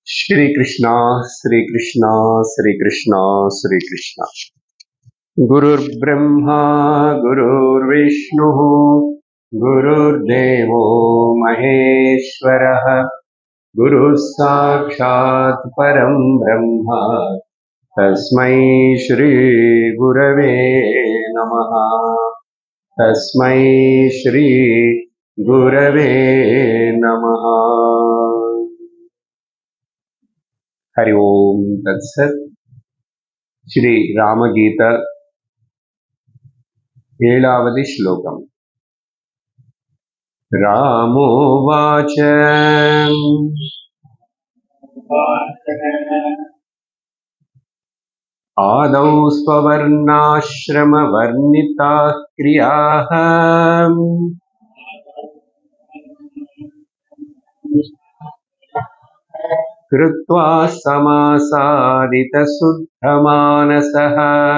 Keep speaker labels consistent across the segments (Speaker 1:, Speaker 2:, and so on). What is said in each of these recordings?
Speaker 1: श्री कृष्णा श्री कृष्णा श्री कृष्णा श्री कृष्णा गुरुर्ब्रह्मा गुरुर्विष्णुः गुरुर्देवो महेश्वरः गुरुः साक्षात् परं ब्रह्म तस्मै श्रीगुरवे नमः तस्मै श्रीगुरवे नमः हरि ओम् तत्सत् श्रीरामगीत एलावदि श्लोकम् रामोवाच आदौ स्ववर्णाश्रमवर्णिताः क्रियाः कृत्वा समासादितशुद्धमानसः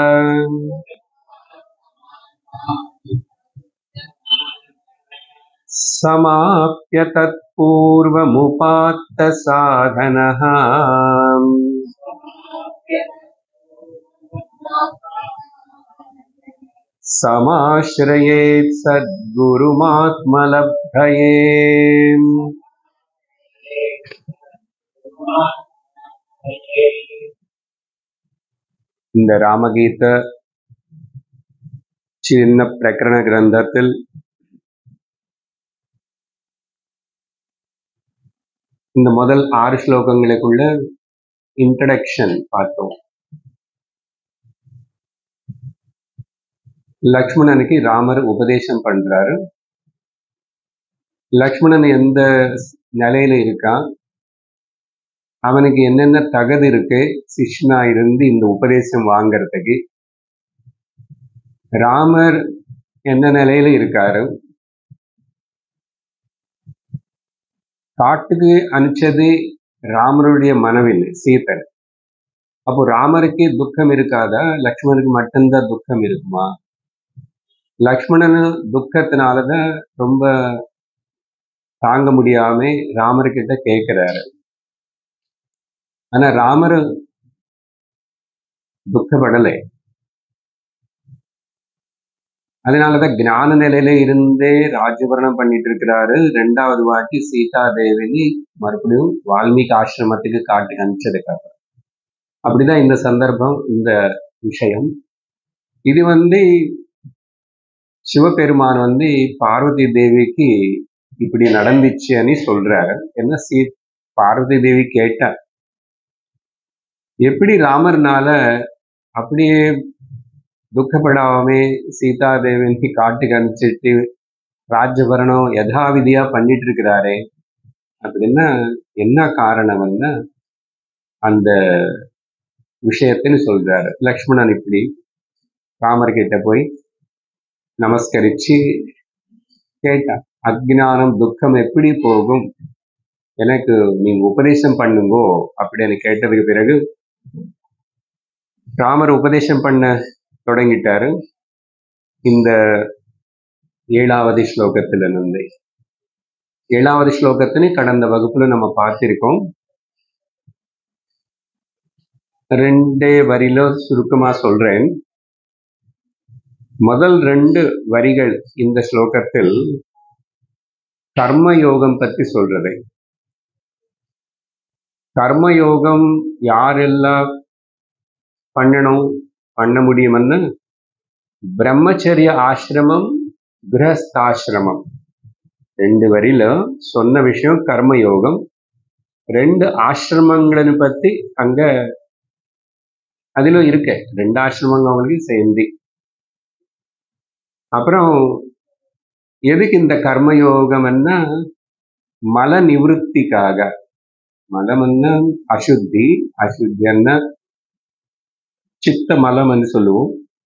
Speaker 1: समाप्य तत्पूर्वमुपात्तसाधनः समाश्रयेत् सद्गुरुमात्मलब्धये இந்த ராமகீத சின்ன பிரகரண கிரந்தத்தில் இந்த முதல் ஆறு ஸ்லோகங்களுக்குள்ள இன்ட்ரடக்ஷன் பார்த்தோம் லக்ஷ்மணனுக்கு ராமர் உபதேசம் பண்றாரு லக்ஷ்மணன் எந்த நிலையில இருக்கான் அவனுக்கு என்னென்ன தகுதி இருக்கு சிஷ்ணா இருந்து இந்த உபதேசம் வாங்கறதுக்கு ராமர் என்ன நிலையில இருக்காரு காட்டுக்கு அனுப்பிச்சது ராமருடைய மனைவில் சீதன் அப்போ ராமருக்கு துக்கம் இருக்காதா லக்ஷ்மணனுக்கு மட்டும்தான் துக்கம் இருக்குமா லக்ஷ்மணன் துக்கத்தினாலதான் ரொம்ப தாங்க முடியாம ராமர்கிட்ட கேட்கிறாரு ஆனா ராமர் துக்கப்படலை அதனாலதான் ஞான நிலையில இருந்தே ராஜபரணம் பண்ணிட்டு இருக்கிறாரு ரெண்டாவது வாட்டி சீதா தேவினி மறுபடியும் வால்மீகி ஆசிரமத்துக்கு காட்டி அனுப்பிச்சதுக்காக அப்படிதான் இந்த சந்தர்ப்பம் இந்த விஷயம் இது வந்து சிவபெருமான் வந்து பார்வதி தேவிக்கு இப்படி நடந்துச்சுன்னு சொல்றாரு என்ன சீ பார்வதி தேவி கேட்டா எப்படி ராமர்னால அப்படியே துக்கப்படாம சீதா தேவிக்கு காட்டுக்கு அனுப்பிச்சிட்டு ராஜபரணம் யதாவிதியா பண்ணிட்டு இருக்கிறாரே அப்படின்னா என்ன காரணம்னா அந்த விஷயத்தின்னு சொல்றாரு லக்ஷ்மணன் இப்படி ராமர் கிட்ட போய் நமஸ்கரிச்சு கேட்டான் அஜ்ஞானம் துக்கம் எப்படி போகும் எனக்கு நீங்க உபதேசம் பண்ணுங்கோ அப்படின்னு கேட்டதுக்கு பிறகு ராமர் உபதேசம் பண்ண தொடங்கிட்டாரு இந்த ஏழாவது ஸ்லோகத்துல இருந்து ஏழாவது ஸ்லோகத்தின்னு கடந்த வகுப்புல நம்ம பார்த்திருக்கோம் ரெண்டே வரியில சுருக்கமா சொல்றேன் முதல் ரெண்டு வரிகள் இந்த ஸ்லோகத்தில் கர்மயோகம் பத்தி சொல்றது கர்மயோகம் யாரெல்லாம் பண்ணணும் பண்ண முடியும்னு பிரம்மச்சரிய ஆசிரமம் கிரகஸ்தாசிரமம் ரெண்டு வரியில சொன்ன விஷயம் கர்மயோகம் ரெண்டு ஆசிரமங்களை பத்தி அங்க அதுல இருக்கு ரெண்டு ஆசிரமங்களுக்கு சேர்ந்து அப்புறம் எதுக்கு இந்த கர்மயோகம்னா மல நிவృத்திக்காக மலம்னா அசுத்தி அசுத்தின்னா சித்த மலம்னு சொல்லுவோம்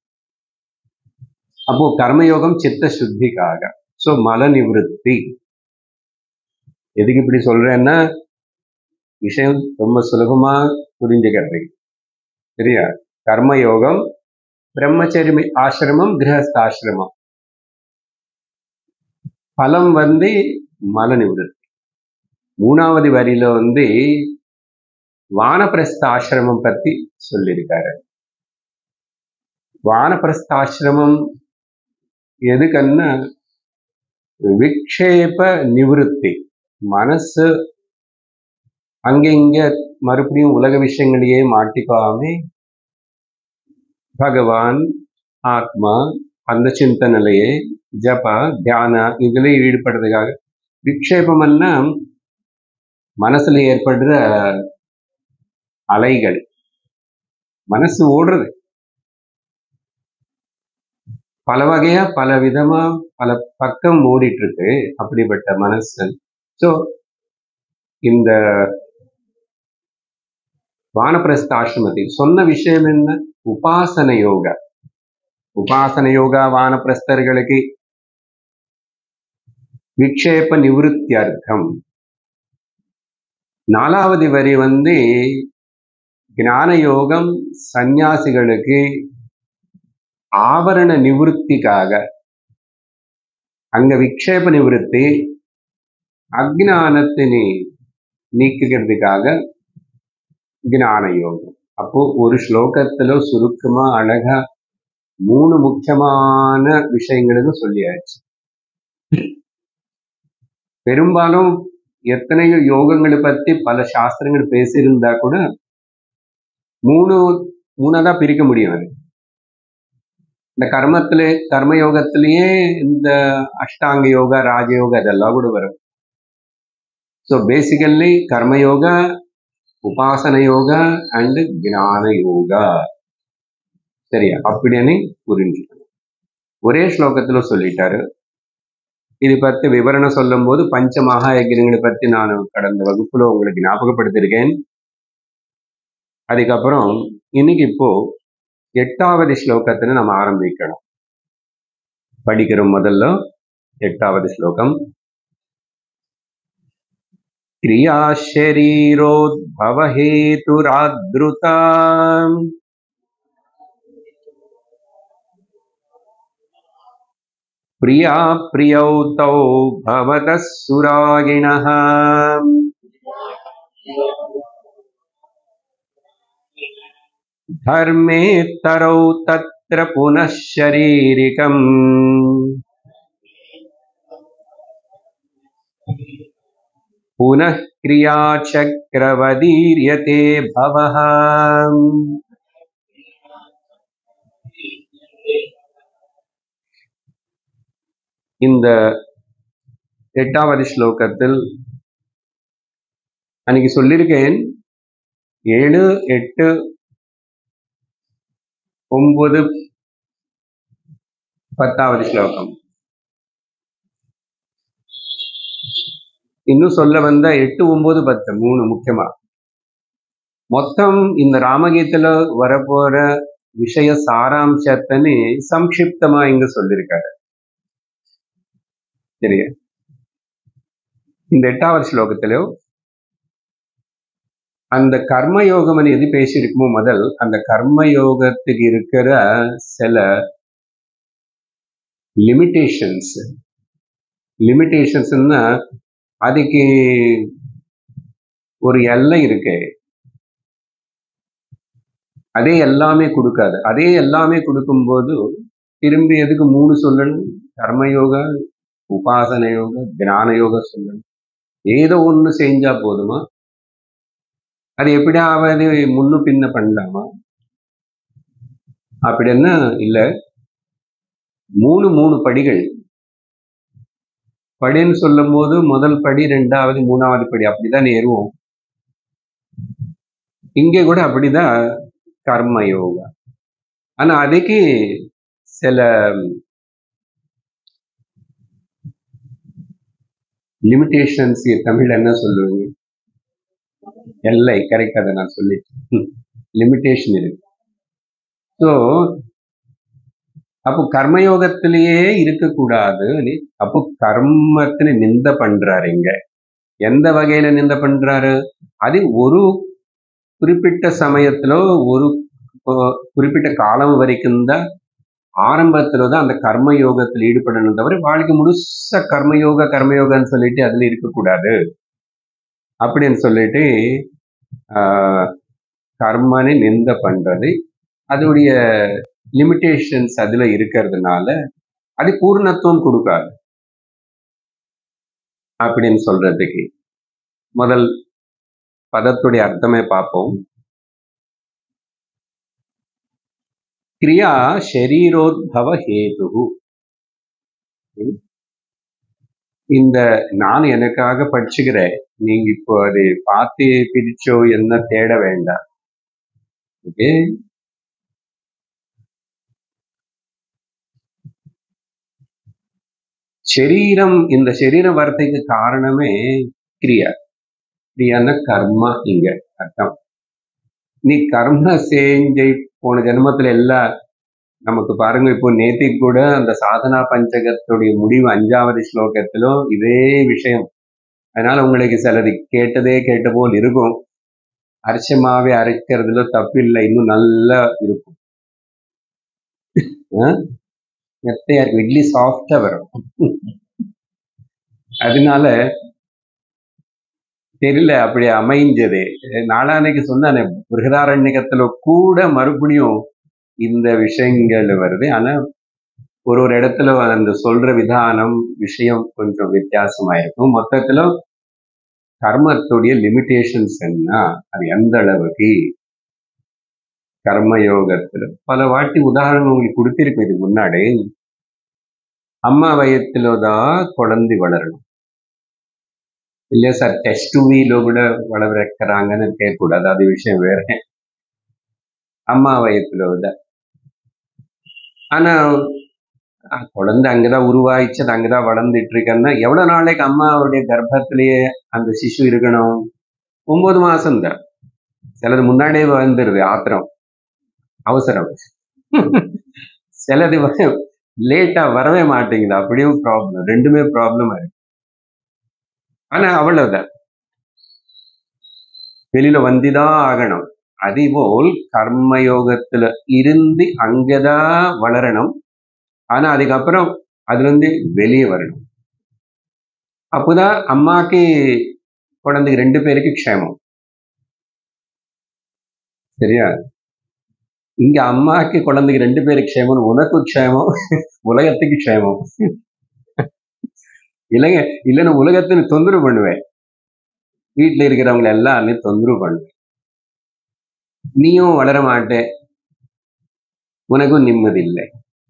Speaker 1: அப்போ கர்மயோகம் சித்த சுத்திக்காக சோ மல நிவృத்தி எதுக்கு இப்படி சொல்றேன்னா விஷயம் ரொம்ப சுலபமா புரிஞ்சுக்கிறது சரியா கர்மயோகம் பிரம்மச்சரி ஆசிரமம் கிரகஸ்தாசிரமம் பலம் வந்து மல நிவృத்தி மூணாவது வரியில வந்து வானப்பிரஸ்த ஆசிரமம் பத்தி சொல்லியிருக்காரு வானப்பிரஸ்தாசிரமம் எதுக்குன்னா விக்ஷேப நிவிருத்தி மனசு அங்க இங்க மறுபடியும் உலக விஷயங்களையே மாட்டிக்காம பகவான் ஆத்மா அந்த சிந்தனையிலேயே ஜப தியான இதுல ஈடுபடுறதுக்காக விக்ஷேபம்னா மனசுல ஏற்படுற அலைகள் மனசு ஓடுறது பல வகையா பல விதமா பல பக்கம் ஓடிட்டு இருக்கு அப்படிப்பட்ட மனசு ஸோ இந்த வானப்பிரஸ்த ஆசிரமத்தில் சொன்ன விஷயம் என்ன உபாசன யோகா உபாசன யோகா வானப்பிரஸ்தர்களுக்கு விக்ஷேப நிவிருத்தியர்த்தம் நாலாவது வரி வந்து ஞான யோகம் சந்நியாசிகளுக்கு ஆவரண நிவிருத்திக்காக அங்க விக்ஷேப நிவிருத்தி அஜ்ஞானத்தினை நீக்குகிறதுக்காக ஞான யோகம் அப்போ ஒரு ஸ்லோகத்துல சுருக்கமா அழகா மூணு முக்கியமான விஷயங்களுக்கு சொல்லியாச்சு பெரும்பாலும் எத்தனையோ யோகங்களை பத்தி பல சாஸ்திரங்கள் பேசியிருந்தா கூட மூணு மூணாதான் பிரிக்க முடியும் அது இந்த கர்மத்துல கர்ம யோகத்திலேயே இந்த அஷ்டாங்க யோகா ராஜயோகா இதெல்லாம் கூட வரும் so basically karma yoga upasana yoga and jnana yoga சரியா அப்படின்னு புரிஞ்சுக்கணும் ஒரே ஸ்லோகத்துல சொல்லிட்டாரு இது பத்தி விவரணம் சொல்லும் போது பஞ்ச மகா யஜ்யங்களை பத்தி நான் கடந்த வகுப்புல உங்களுக்கு ஞாபகப்படுத்திருக்கேன் அதுக்கப்புறம் இன்னைக்கு இப்போ எட்டாவது ஸ்லோகத்துல நம்ம ஆரம்பிக்கணும் படிக்கிறோம் முதல்ல எட்டாவது ஸ்லோகம் क्रिया शरीरोद्भव हेतुरादृता प्रिया प्रियौ तौ भवतः सुरागिणः धर्मेत्तरौ तत्र पुनः शरीरिकम् पुनः क्रियाचक्रवदीर्यते भवः இந்த எட்டாவது ஸ்லோகத்தில் அன்னைக்கு சொல்லியிருக்கேன் ஏழு எட்டு ஒன்பது பத்தாவது ஸ்லோகம் இன்னும் சொல்ல வந்த எட்டு ஒன்பது பத்து மூணு முக்கியமா மொத்தம் இந்த ராமகீத்துல வரப்போற விஷய சாராம்சத்தன்னு சம்க்ஷிப்தமா இங்க சொல்லியிருக்காரு சரியா இந்த எட்டாவது ஸ்லோகத்திலோ அந்த கர்மயோகம் எது பேசியிருக்குமோ முதல் அந்த கர்மயோகத்துக்கு இருக்கிற சில லிமிட்டேஷன்ஸ் லிமிட்டேஷன்ஸ்னா அதுக்கு ஒரு எல்லை இருக்கு அதே எல்லாமே கொடுக்காது அதே எல்லாமே கொடுக்கும்போது திரும்பி எதுக்கு மூணு சொல்லணும் கர்மயோகா உபாசன யோகா தியான யோகா சொல்லணும் ஏதோ ஒண்ணு செஞ்சா போதுமா அது எப்படியாவது முன்னு பின்ன பண்ணலாமா அப்படின்னா இல்ல மூணு மூணு படிகள் படின்னு சொல்லும் போது முதல் படி ரெண்டாவது மூணாவது படி அப்படிதான் ஏறுவோம் இங்கே கூட அப்படிதான் கர்ம யோகா ஆனா அதுக்கு சில லிமிட்டேஷன்ஸ் தமிழ் என்ன சொல்லுவீங்க எல்லை கரெக்ட் அதை நான் சொல்லிட்டேன் லிமிட்டேஷன் இருக்கு ஸோ அப்போ கர்மயோகத்திலேயே இருக்கக்கூடாது அப்போ கர்மத்துல நிந்த பண்றாரு இங்க எந்த வகையில நிந்த பண்றாரு அது ஒரு குறிப்பிட்ட சமயத்துல ஒரு குறிப்பிட்ட காலம் வரைக்கும் தான் ஆரம்பத்துல தான் அந்த கர்ம யோகத்தில் ஈடுபடணும் தவிர வாழ்க்கை முழுச கர்மயோக கர்மயோகன்னு சொல்லிட்டு அதுல இருக்கக்கூடாது அப்படின்னு சொல்லிட்டு ஆஹ், கர்மனை நிந்த பண்றது அதோடைய லிமிட்டேஷன்ஸ் அதுல இருக்கிறதுனால அது பூர்ணத்துவம் கொடுக்காது அப்படின்னு சொல்றதுக்கு முதல் பதத்துடைய அர்த்தமே பார்ப்போம் கிரியா ஷரீரோத்பவ ஹேது இந்த நான் எனக்காக படிச்சுக்கிறேன் நீங்க இப்போ அது பார்த்து பிரிச்சோ என்ன தேட வேண்டாம் ஓகே சரீரம் இந்த சரீர வார்த்தைக்கு காரணமே கிரியா கிரியான்னா கர்மா இங்க அர்த்தம் நீ கர்ம செஞ்சு போன ஜென்மத்துல எல்லாம் நமக்கு பாருங்க இப்போ நேத்திக்கு கூட அந்த சாதனா பஞ்சகத்துடைய முடிவு அஞ்சாவது ஸ்லோகத்திலும் இதே விஷயம் அதனால உங்களுக்கு சிலது கேட்டதே கேட்ட போல் இருக்கும் அரிசமாவே அரைக்கிறதுல தப்பு இல்லை இன்னும் நல்லா இருக்கும் ஆ? மெத்தையா இருக்கும் இட்லி சாஃப்டா வரும் அதனால தெரியல அப்படி அமைஞ்சது நாளானைக்கு சொன்னானே பிருகதாரண்யகத்துல கூட மறுபடியும் இந்த விஷயங்கள் வருது ஆனா ஒரு ஒரு இடத்துல அந்த சொல்ற விதானம் விஷயம் கொஞ்சம் வித்தியாசமா இருக்கும் மொத்தத்துல கர்மத்துடைய லிமிட்டேஷன்ஸ் என்ன அது எந்த அளவுக்கு கர்ம யோகத்துல பல வாட்டி உதாரணம் உங்களுக்கு கொடுத்திருக்கும் இதுக்கு முன்னாடி அம்மா வயத்துல தான் குழந்தை வளரணும் இல்லையா சார் டெஸ்ட் டூவில கூட வளர வைக்கிறாங்கன்னு கேட்கக்கூடாது அது விஷயம் வேற அம்மா வயத்துல தான் ஆனா அஹ், குழந்தை அங்கதான் உருவாயிச்சது அங்கதான் வளர்ந்துட்டு இருக்கன்னா எவ்வளவு நாளைக்கு அம்மாவுடைய கர்ப்பத்திலேயே அந்த சிசு இருக்கணும் ஒன்பது மாசம் தான் சிலது முன்னாடியே வந்துருது ஆத்திரம் அவசரம் சிலது லேட்டா வரவே மாட்டேங்குது அப்படியும் ப்ராப்ளம் ரெண்டுமே ப்ராப்ளம் இருக்கு ஆனா அவ்வளவுதான் வெளியில வந்துதான் ஆகணும் அதேபோல் கர்மயோகத்துல இருந்து அங்கதான் வளரணும் ஆனா அதுக்கப்புறம் அதுல இருந்து வெளியே வரணும் அப்போதான் அம்மாக்கு குழந்தைக்கு ரெண்டு பேருக்கு க்ஷேமம் சரியா இங்க அம்மாக்கு குழந்தைக்கு ரெண்டு பேருக்கு க்ஷேமம் உனக்கு க்ஷேமம் உலகத்துக்கு க்ஷேமம் இல்லைங்க இல்லைன்னா உலகത്തിന് தொந்தரவு பண்ணுவேன் வீட்டுல இருக்கிறவங்க எல்லாமே தொந்தரவு பண்ணுவேன் நீயும் வளர மாட்டே உனக்கும் நிம்மதி இல்லை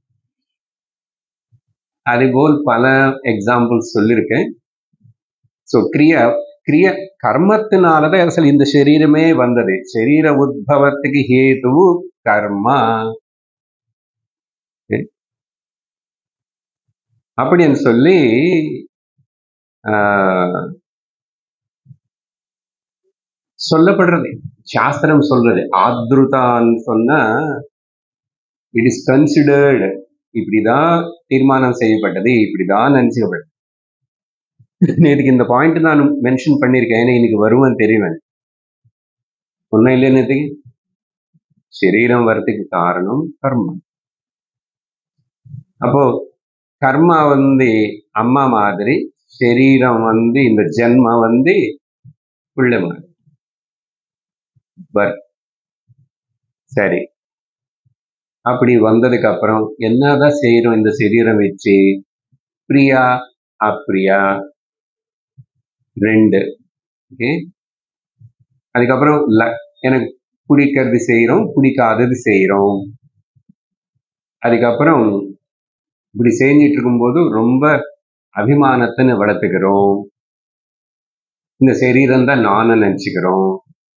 Speaker 1: அதுபோல் பல எக்ஸாம்பிள்ஸ் சொல்லியிருக்கேன் ஸோ கிரியா கிரிய கர்மத்தினாலதான் அசல் இந்த சரீரமே வந்தது சரீர உத்பவத்துக்கு ஹேது கர்மா அப்படின்னு சொல்லி ஆஹ், சொல்லப்படுறது சாஸ்திரம் சொல்றது ஆத்ருதான்னு சொன்னா இட் இஸ் கன்சிடர்டு இப்படிதான் தீர்மானம் செய்யப்பட்டது இப்படிதான் நினைச்சுக்கப்பட்டது நேற்றுக்கு இந்த பாயிண்ட் நான் மென்ஷன் பண்ணியிருக்கேன் ஏன்னா இன்னைக்கு வருவேன் தெரியும் ஒன்றும் இல்லை நேற்றுக்கு சரீரம் வரத்துக்கு காரணம் கர்மா அப்போ கர்மா வந்து அம்மா மாதிரி சரீரம் வந்து இந்த ஜென்மம் வந்து பிள்ளை மாதிரி பர் சரி அப்படி வந்ததுக்கு அப்புறம் என்னதான் செய்யறோம் இந்த சரீரம் வச்சு பிரியா அப்பிரியா ரெண்டு ஓகே அதுக்கப்புறம் ல- எனக்கு பிடிக்கிறது செய்யறோம் பிடிக்காதது செய்யறோம் அதுக்கப்புறம் இப்படி செஞ்சிட்டு இருக்கும்போது ரொம்ப அபிமானத்தை வளர்த்துக்கிறோம் இந்த சரீரம் தான் நான் நினைச்சுக்கிறோம்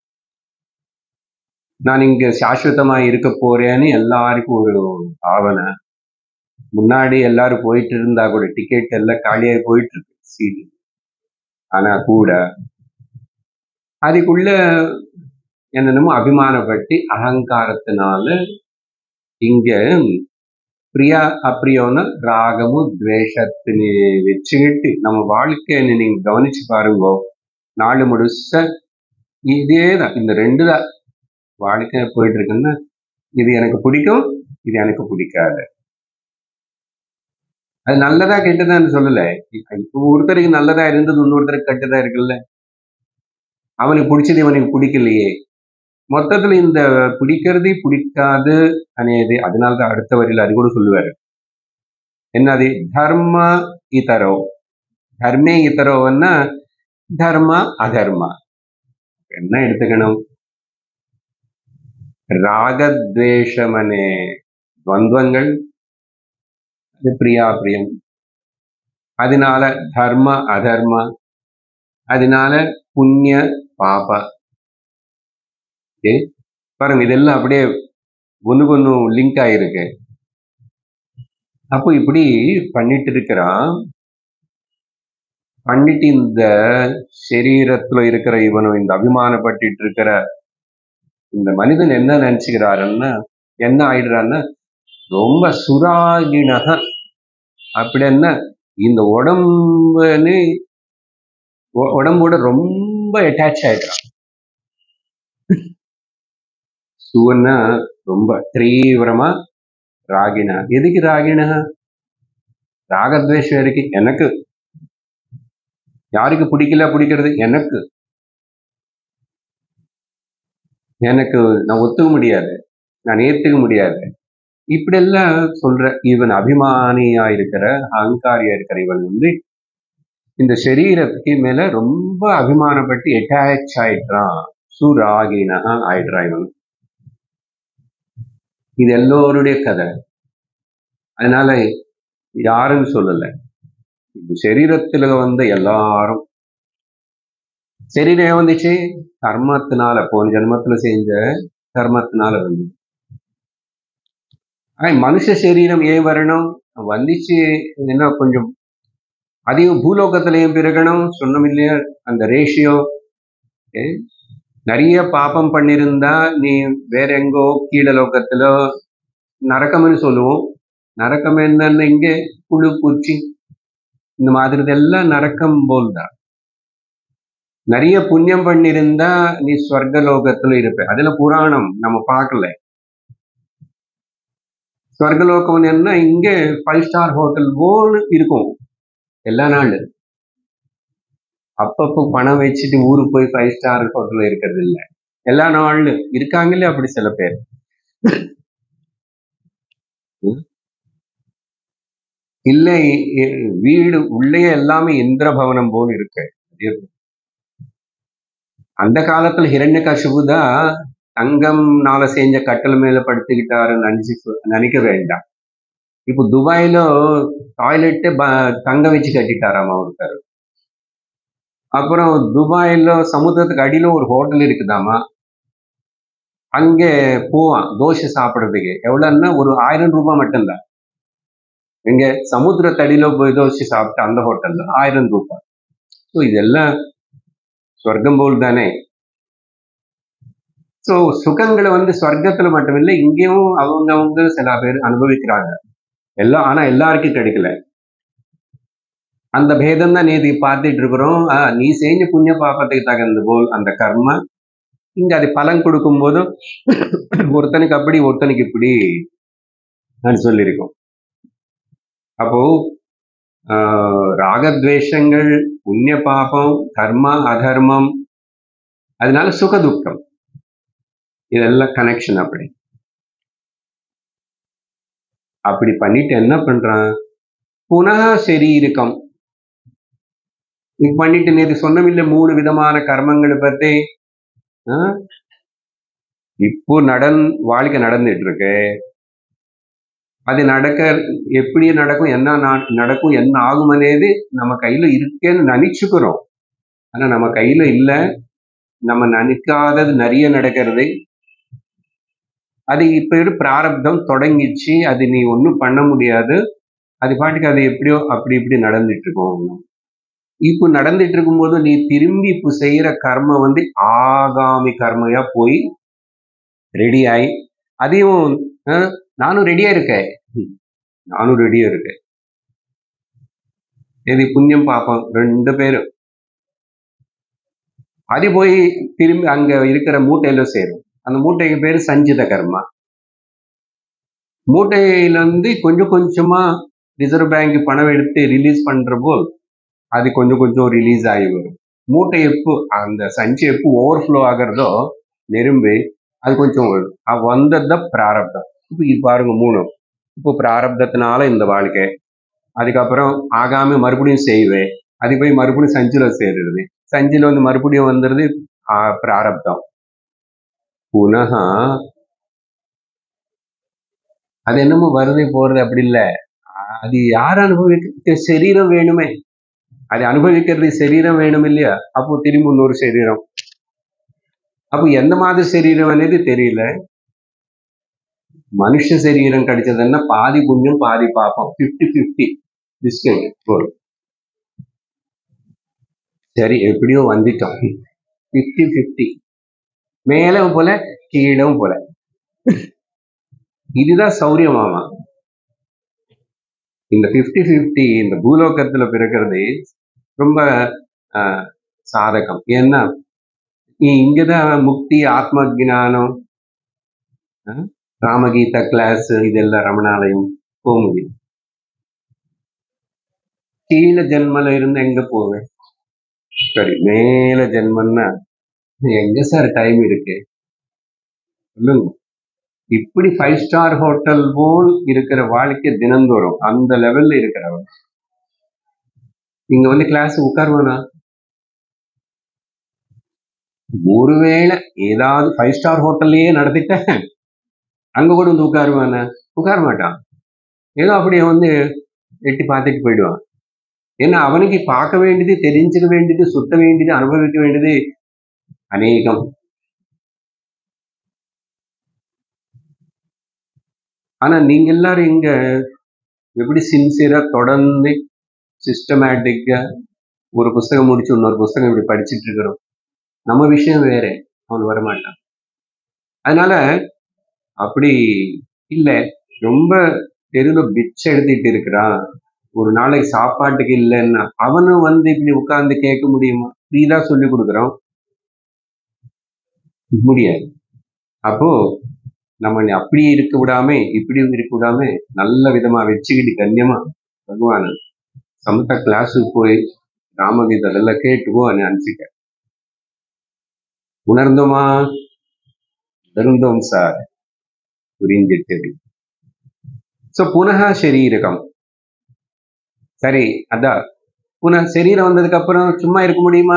Speaker 1: நான் இங்க சாஸ்வதமா இருக்க போறேன்னு எல்லாருக்கும் ஒரு பாவனை முன்னாடி எல்லாரும் போயிட்டு இருந்தா கூட டிக்கெட் எல்லாம் காலியாகி போயிட்டு இருக்கு சீட் ஆனா கூட அதுக்குள்ள என்னென்னமோ அபிமானப்பட்டு அகங்காரத்தினால இங்க பிரியா அப்பிரியோன்னு ராகமும் துவேஷத்தினு வச்சுக்கிட்டு நம்ம வாழ்க்கையை நீங்க கவனிச்சு பாருங்க நாலு முழுச இதே தான் இந்த ரெண்டு தான் வாழ்க்கை போயிட்டு இருக்குன்னா இது எனக்கு பிடிக்கும் இது எனக்கு பிடிக்காது அது நல்லதா கெட்டதான்னு சொல்லல இப்போ ஒருத்தருக்கு நல்லதா இருந்தது இன்னொருத்தருக்கு கெட்டதா இருக்குல்ல அவனுக்கு பிடிச்சது இவனுக்கு பிடிக்கலையே மொத்தத்துல இந்த பிடிக்கிறது பிடிக்காது అనేది அதனாலதான் அடுத்த வரியில அது கூட சொல்லுவாரு என்னது தர்ம இதரோ தர்மே இதரோன்னா தர்ம அதர்ம என்ன எடுத்துக்கணும் ராகத்வேஷமனே துவந்தங்கள் அது பிரியா பிரியம் அதனால தர்ம அதர்ம அதனால புண்ணிய பாப ஓகே பாருங்க இதெல்லாம் அப்படியே ஒண்ணுக்கு ஒண்ணு லிங்க் ஆயிருக்கு அப்போ இப்படி பண்ணிட்டு இருக்கிறான் பண்ணிட்டு இந்த சரீரத்துல இருக்கிற இவனும் இந்த அபிமானப்பட்டுட்டு இருக்கிற இந்த மனிதன் என்ன நினைச்சுக்கிறாருன்னா என்ன ஆயிடுறான்னா ரொம்ப சுராகினக அப்படின்னா இந்த உடம்புன்னு உ- உடம்போட ரொம்ப அட்டாச் ஆயிடுறான் சுவன்னா ரொம்ப தீவிரமா ராகினா எதுக்கு ராகினா ராகத்வேஷம் இருக்கு எனக்கு யாருக்கு பிடிக்கல பிடிக்கிறது எனக்கு எனக்கு நான் ஒத்துக்க முடியாது நான் ஏத்துக்க முடியாது இப்படி எல்லாம் சொல்ற இவன் அபிமானியா இருக்கிற அகங்காரியா இருக்கிற இவன் வந்து இந்த சரீரத்துக்கு மேல ரொம்ப அபிமானப்பட்டு அட்டாச் ஆயிடுறான் சுராகினா ஆயிடுறான் இவன் இது எல்லோருடைய கதை அதனால யாருன்னு சொல்லல இந்த சரீரத்துல வந்த எல்லாரும் சரீரம் ஏன் வந்துச்சு கர்மத்தினால போன ஜென்மத்துல செஞ்ச கர்மத்தினால வந்து ஆனா மனுஷ சரீரம் ஏன் வரணும் வந்துச்சு என்ன கொஞ்சம் அதிகம் பூலோகத்துல ஏன் பிறகணும் சொன்னோம் இல்லையா அந்த ரேஷியோ நிறைய பாபம் பண்ணிருந்தா நீ வேற எங்கோ கீழ லோகத்திலோ நரக்கம்னு சொல்லுவோம் நரக்கம் என்னன்னு இங்க புழு பூச்சி இந்த மாதிரி இதெல்லாம் நரக்கம் போல் தான் நிறைய புண்ணியம் பண்ணிருந்தா நீ ஸ்வர்க லோகத்துல இருப்ப அதுல புராணம் நம்ம பார்க்கல ஸ்வர்கலோகம் என்ன இங்க ஃபைவ் ஸ்டார் ஹோட்டல் போல் இருக்கும் எல்லா நாள் அப்பப்போ பணம் வச்சுட்டு ஊருக்கு போய் ஃபைவ் ஸ்டார் ஹோட்டல்ல இருக்கிறது இல்ல எல்லா நாள் இருக்காங்களே அப்படி சில பேர் ம். இல்ல இ- இ- வீடு உள்ளே எல்லாமே இந்திர பவனம் போல் இருக்கு அந்த காலத்துல ஹிரண்யகசிபு தான் தங்கம்னால செஞ்ச கட்டல் மேல படுத்துக்கிட்டாருன்னு நினைச்சு நினைக்க வேண்டாம் இப்போ துபாயில டாய்லெட் தங்க வச்சு கட்டிட்டாராமா ஒருத்தர் அப்புறம் துபாயில சமுத்திரத்துக்கு அடியில ஒரு ஹோட்டல் இருக்குதாமா அங்கே போவான் தோசை சாப்பிடுறதுக்கு எவ்வளவுன்னா ஒரு ஆயிரம் ரூபாய் மட்டும்தான் இங்க சமுத்திரத்தடியில போய் தோசை சாப்பிட்ட அந்த ஹோட்டல்ல ஆயிரம் ரூபாய் ஸோ இதெல்லாம் சொர்க்கம் போல் தானே ஸோ சுகங்களை வந்து சொர்க்கத்துல மட்டுமில்லை இங்கேயும் அவங்கவங்க சில பேர் அனுபவிக்கிறாங்க எல்லாம் ஆனா எல்லாருக்கும் கிடைக்கல அந்த பேதம் தான் நேதி பார்த்துட்டு இருக்கிறோம் ஆ, நீ செஞ்ச புண்ணிய பாப்பத்துக்கு தகுந்த போல் அந்த கர்மா இங்க அது பலன் கொடுக்கும் போதும் ஒருத்தனுக்கு அப்படி ஒருத்தனுக்கு இப்படி நான் சொல்லியிருக்கோம் அப்போ ஆஹ், ராகத்வேஷங்கள் புண்ணிய பாபம் கர்மா அதர்மம் அதனால சுக துக்கம் இதெல்லாம் கனெக்ஷன் அப்படி அப்படி பண்ணிட்டு என்ன பண்றான் புனக சரீரகம் இது பண்ணிட்டு நேற்று சொன்னமில்ல மூணு விதமான கர்மங்களை பத்தி ஆ? இப்போ நடந் வாழ்க்கை நடந்துட்டு இருக்கு அது நடக்க எப்படி நடக்கும் என்ன நா- நடக்கும் என்ன ஆகும் అనేది நம்ம கையில இருக்கேன்னு நினைச்சுக்கிறோம் ஆனா நம்ம கையில இல்ல நம்ம நினைக்காதது நிறைய நடக்கிறது அது இப்ப ஒரு பிராரப்தம் தொடங்கிச்சு அது நீ ஒன்றும் பண்ண முடியாது அது பாட்டுக்கு அது எப்படியோ அப்படி இப்படி நடந்துட்டு இருக்கும் இப்போ நடந்துட்டு இருக்கும்போது நீ திரும்பி இப்போ செய்யற கர்ம வந்து ஆகாமி கர்மையா போய் ரெடி ஆகி அதையும் அஹ், நானும் ரெடியா இருக்கேன் ம், நானும் ரெடியா இருக்கேன் இது புண்ணியம் பாப்போம் ரெண்டு பேரும் அது போய் திரும்பி அங்க இருக்கிற மூட்டையில சேரும் அந்த மூட்டைக்கு பேரு சஞ்சித கர்மா மூட்டையில இருந்து கொஞ்சம் கொஞ்சமா ரிசர்வ் பேங்க் பணம் எடுத்து ரிலீஸ் பண்ற போல் அது கொஞ்சம் கொஞ்சம் ரிலீஸ் ஆகி வரும் மூட்டை எப்போ அந்த சஞ்சி எப்போ ஓவர்ஃப்ளோ ஆகிறதோ நெரும்பி அது கொஞ்சம் வரும். அது வந்தது பிராரப்தம் இப்போ இது பாருங்க மூணு இப்போ பிராரப்தத்தினால இந்த வாழ்க்கை அதுக்கப்புறம் ஆகாம மறுபடியும் செய்வேன் அது போய் மறுபடியும் சஞ்சில சேருறது சஞ்சில வந்து மறுபடியும் வந்துடுது ஆ, பிராரப்தம் புனக அது என்னமோ வருது போறது அப்படி இல்ல அது யார் அனுபவிக்க சரீரம் வேணுமே அது அனுபவிக்கிறது சரீரம் வேணும் இல்லையா அப்போ திரும்பி இன்னொரு சரீரம் அப்போ எந்த மாதிரி சரீரம் అనేది தெரியல மனுஷ சரீரம் கிடைச்சதுன்னா பாதி புண்ணியம் பாதி பாப்பம் 50 50 பிஸ்கெட் போதும் சரி எப்படியோ வந்துட்டோம் 50 50 மேலும் போல கீழும் போல இதுதான் சௌரியமாமா இந்த 50 50 இந்த பூலோகத்துல பிறக்கிறது ரொம்ப ஆஹ், சாதகம் ஏன்னா நீ இங்கதான் முக்தி ஆத்ம ஜானம் ஆஹ், ராமகீதா கிளாஸ் இதெல்லாம் ரமணாலயம் போக முடியும் கீழ ஜென்மல இருந்து எங்க போவேன் சரி மேல ஜென்மன்னா எங்க சார் டைம் இருக்கு சொல்லுங்க இப்படி ஃபைவ் ஸ்டார் ஹோட்டல் போல் இருக்கிற வாழ்க்கை தினந்தோறும் அந்த லெவல்ல இருக்கிறவன் இங்க வந்து கிளாஸ் உட்காருவானா ஒருவேளை ஏதாவது ஃபைவ் ஸ்டார் ஹோட்டல்லையே நடத்திட்டேன் அங்க கூட வந்து உட்காருவானா உட்கார மாட்டான் ஏதோ அப்படியே வந்து எட்டி பார்த்துட்டு போயிடுவான் ஏன்னா அவனுக்கு பார்க்க வேண்டியது தெரிஞ்சுக்க வேண்டியது சுத்த வேண்டியது அனுபவிக்க வேண்டியது அநேகம் ஆனா நீங்க எல்லாரும் இங்க எப்படி சின்சியரா தொடர்ந்து சிஸ்டமேட்டிக்கா ஒரு புஸ்தகம் முடிச்சு இன்னொரு புஸ்தகம் இப்படி படிச்சிட்டு இருக்கிறோம் நம்ம விஷயம் வேற அவன் வரமாட்டான் அதனால அப்படி இல்ல ரொம்ப தெருவில் பிச்சை எடுத்துட்டு இருக்கிறான் ஒரு நாளைக்கு சாப்பாட்டுக்கு இல்லைன்னா அவனும் வந்து இப்படி உட்கார்ந்து கேட்க முடியுமா ஃப்ரீதா சொல்லி கொடுக்குறோம் முடியாது அப்போ நம்ம நீ அப்படி இருக்க விடாம இப்படியும் இருக்க விடாம நல்ல விதமா வச்சுக்கிட்டு கண்ணியமா பகவான் சமத்த கிளாஸுக்கு போய் ராமகீதை அதெல்லாம் கேட்டுக்கோ நினைச்சுக்க உணர்ந்தோமா உணர்ந்தோம் சார் புரிஞ்சிட்டது சோ புனக சரீரகம் சரி அதான் புன சரீரம் வந்ததுக்கு அப்புறம் சும்மா இருக்க முடியுமா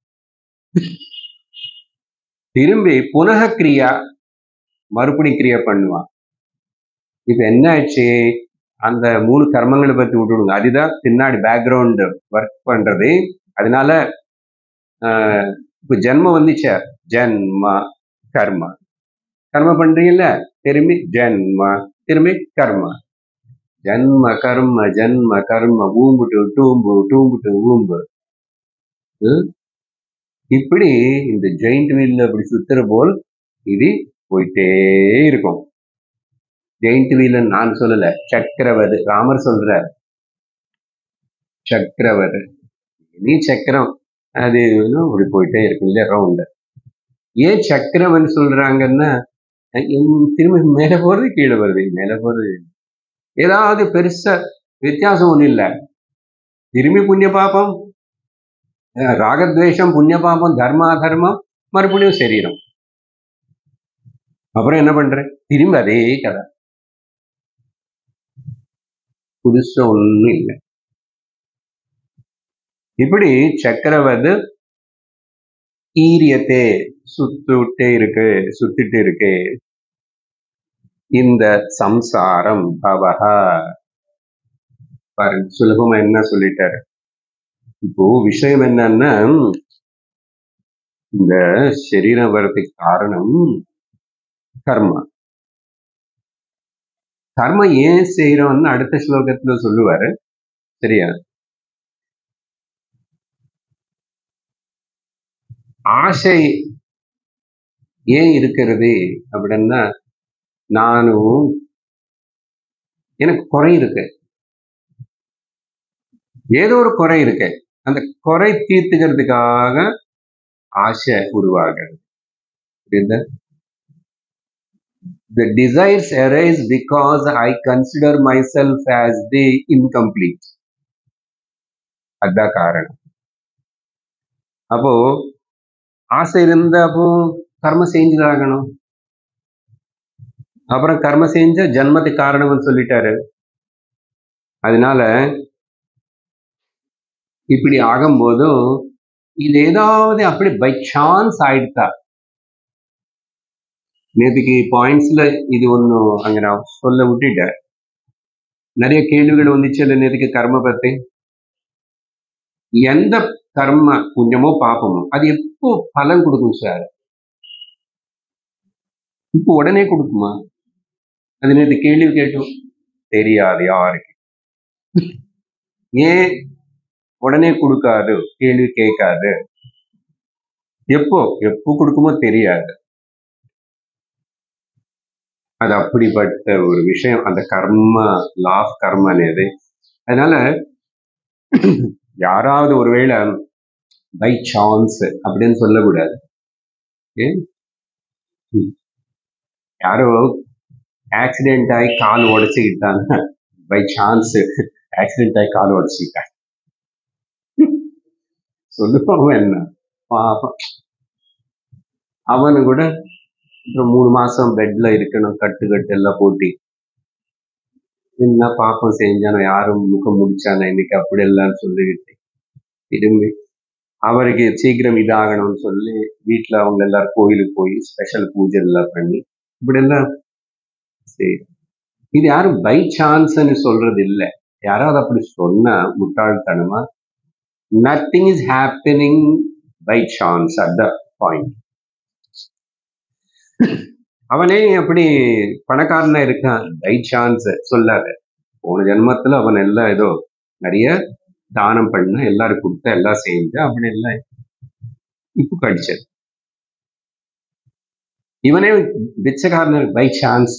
Speaker 1: திரும்பி புனக கிரியா மறுபடி கிரியா பண்ணுவான் இப்ப என்ன ஆச்சு அந்த மூணு கர்மங்களை பத்தி விட்டுடுங்க அதுதான் பின்னாடி பேக்ரவுண்ட் ஒர்க் பண்றது அதனால ஆஹ், இப்ப ஜென்மம் வந்துச்சே ஜென்ம கர்ம கர்ம பண்றீங்கல்ல திரும்பி ஜென்ம திரும்பி கர்ம ஜன்ம கர்ம ஜன்ம கர்ம ஊம்புட்டு டூம்பு டூம்புட்டு ஊம்பு ஹம்? இப்படி இந்த ஜெயிண்ட் வீல்ல இப்படி சுத்துற போல் இது போயிட்டே இருக்கும் ஜெயிண்ட் வீல் நான் சொல்லல சக்கரவது ராமர் சொல்றார் சக்கரவது நீ சக்கரம் அது இன்னும் இப்படி போயிட்டே இருக்கும் இல்லையா ரவுண்ட் ஏன் சக்கரவன் சொல்றாங்கன்னா அஹ் எம் திரும்ப மேல போறது கீழே வருது மேல போறது ஏதாவது பெருசா வித்தியாசம் ஒண்ணும் இல்ல திரும்பி புண்ணிய பாபம் அஹ் ராகத்வேஷம் புண்ணிய பாபம் தர்ம அதர்மம் மறுபடியும் சரீரம் அப்புறம் என்ன பண்ற திரும்பி அதே கதை புதுசா ஒண்ணும் இல்லை இப்படி சக்கரவது ஈரியத்தே சுத்துட்டே இருக்கு சுத்திட்டு இருக்கு இந்த சம்சாரம் பவஹா பாருங்க சுலபமா என்ன சொல்லிட்டாரு இப்போ விஷயம் என்னன்னா இந்த சரீரம் வர்றதுக்கு காரணம் கர்மா கர்ம ஏன் செய்யறோம்னு அடுத்த ஸ்லோகத்துல சொல்லுவாரு சரியா ஆசை ஏன் இருக்கிறது அப்படின்னா நானும் எனக்கு குறை இருக்கு ஏதோ ஒரு குறை இருக்கு அந்த குறை தீர்த்துக்கிறதுக்காக ஆசை உருவாகிறது புரியுதா The desires arise because I consider myself as the incomplete. அதான் காரணம் அப்போ ஆசை இருந்த அப்போ கர்மம் செஞ்சுதாகணும் அப்புறம் கர்ம செஞ்ச ஜன்மத்துக்கு காரணம்னு சொல்லிட்டாரு அதனால இப்படி ஆகும்போதும் இது ஏதாவது அப்படி பை சான்ஸ் ஆயிடுதா நேற்றுக்கு பாயிண்ட்ஸ்ல இது ஒன்றும் அங்க நான் சொல்ல விட்டுட்டேன் நிறைய கேள்விகள் வந்துச்சு இல்லை நேற்றுக்கு கர்ம பத்தி எந்த கர்ம புண்ணியமோ பாப்பமோ அது எப்போ பலன் கொடுக்கும் சார் இப்போ உடனே கொடுக்குமா அது நேற்று கேள்வி கேட்டோம் தெரியாது யாருக்கு ஏன் உடனே கொடுக்காது கேள்வி கேட்காது எப்போ எப்போ கொடுக்குமோ தெரியாது அது அப்படிப்பட்ட ஒரு விஷயம் அந்த கர்ம லாஃப் கர்ம అనేది அதனால யாராவது ஒருவேளை பை சான்ஸ் அப்படின்னு சொல்லக்கூடாது ஏன்? ம். யாரோ ஆக்சிடென்ட் ஆகி கால் உடச்சிக்கிட்டாங்க பை சான்ஸ் ஆக்சிடென்ட் ஆகி கால் உடச்சிக்கிட்டாங்க சொல்லுவாங்க என்ன பாவம் அவனு கூட அப்புறம் மூணு மாசம் பெட்ல இருக்கணும் கட்டு கட்டு எல்லாம் போட்டி என்ன பாப்பம் செஞ்சானோ யாரும் முகம் முடிச்சானோ இன்னைக்கு அப்படி எல்லாம் சொல்லிக்கிட்டு திரும்பி அவருக்கு சீக்கிரம் இதாகணும்னு சொல்லி வீட்டுல அவங்க எல்லாரும் கோயிலுக்கு போய் ஸ்பெஷல் பூஜை எல்லாம் பண்ணி இப்படி எல்லாம் சரி இது யாரும் பை சான்ஸ்ன்னு சொல்றது இல்லை யாராவது அப்படி சொன்னா முட்டாள்தனமா nothing is happening by chance at the point அவனே அப்படி பணக்காரனா இருக்கான் பை சான்ஸ் சொல்லாத போன ஜென்மத்துல அவன் எல்லாம் ஏதோ நிறைய தானம் பண்ண எல்லாரும் கொடுத்த எல்லாம் செஞ்ச அப்படி எல்லாம் இப்போ கடிச்சது இவனே பிச்சைக்காரன் பை சான்ஸ்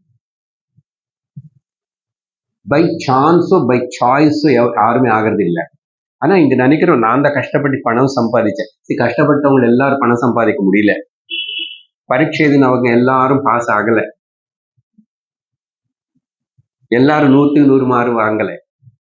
Speaker 1: பை சான்ஸோ பை சாய்ஸோ யாருமே ஆகிறது இல்லை ஆனா இங்க நினைக்கிறோம் நான் தான் கஷ்டப்பட்டு பணம் சம்பாதிச்சேன் சரி கஷ்டப்பட்டவங்க எல்லாரும் பணம் சம்பாதிக்க முடியல பரீட்சை எழுதின அவங்க எல்லாரும் பாஸ் ஆகல எல்லாரும் நூத்துக்கு நூறு மார்க் வாங்கல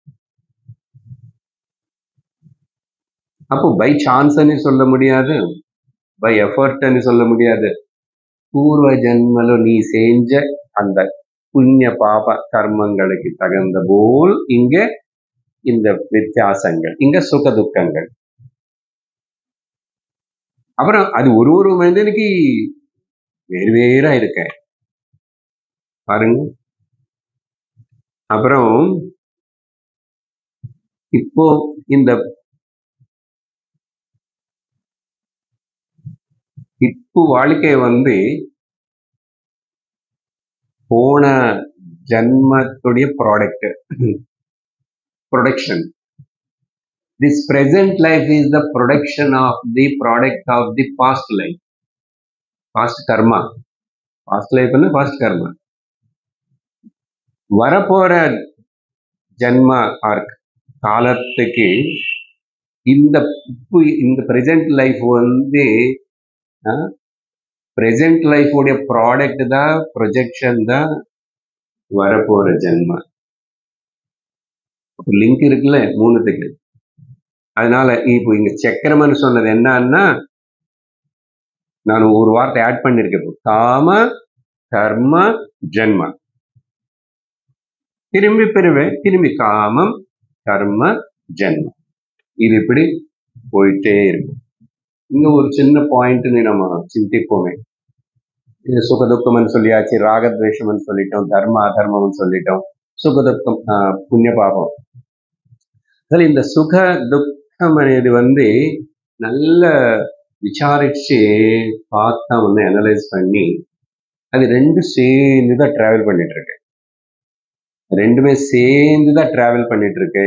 Speaker 1: அப்போ பை சான்ஸ்ன்னு சொல்ல முடியாது பை எஃபர்ட்னு சொல்ல முடியாது பூர்வ ஜென்மல நீ செஞ்ச அந்த புண்ணிய பாப கர்மங்களுக்கு தகுந்த போல் இங்க இந்த வித்தியாசங்கள் இங்க சுக துக்கங்கள் அப்புறம் அது ஒரு ஒரு மனிதனுக்கு வேறு வேறா இருக்க பாருங்க அப்புறம் இப்போ இந்த இப்போ வாழ்க்கை வந்து போன ஜன்மத்துடைய product production this present life is the production of the product of the past life past karma past லைஃப்னு பாஸ்ட் கர்மா வரப்போற ஜென்ம ஆர்க் காலத்துக்கு இந்த இப்போ இந்த பிரசன்ட் லைஃப் வந்து பிரசன்ட் லைஃப் உடைய ப்ராடக்ட் தான் ப்ரொஜெக்ஷன் தான் வரப்போற ஜென்ம லிங்க் இருக்குல்ல மூணுத்துக்கு அதனால இப்போ இங்க சக்கரம்னு சொன்னது என்னன்னா நான் ஒரு வார்த்தை ஆட் பண்ணிருக்கேன் இப்போ. காம கர்ம ஜென்ம திரும்பி பெறுவேன் திரும்பி காமம் கர்ம ஜென்மம் இது இப்படி போயிட்டே இருக்கும் இங்க ஒரு சின்ன பாயிண்ட் நம்ம சிந்திப்போமே இது சுகதுக்கம்னு சொல்லியாச்சு ராகத்வேஷம்னு சொல்லிட்டோம் தர்ம அதர்மம்னு சொல்லிட்டோம் சுகதுக்கம் ஆஹ், புண்ணிய பாபம் அதில் இந்த சுக துக்கம் అనేది வந்து நல்ல விசாரிச்சு பார்த்தா வந்து அனலைஸ் பண்ணி அது ரெண்டும் சேர்ந்து தான் டிராவல் பண்ணிட்டு இருக்கு ரெண்டுமே சேர்ந்து தான் டிராவல் பண்ணிட்டு இருக்கு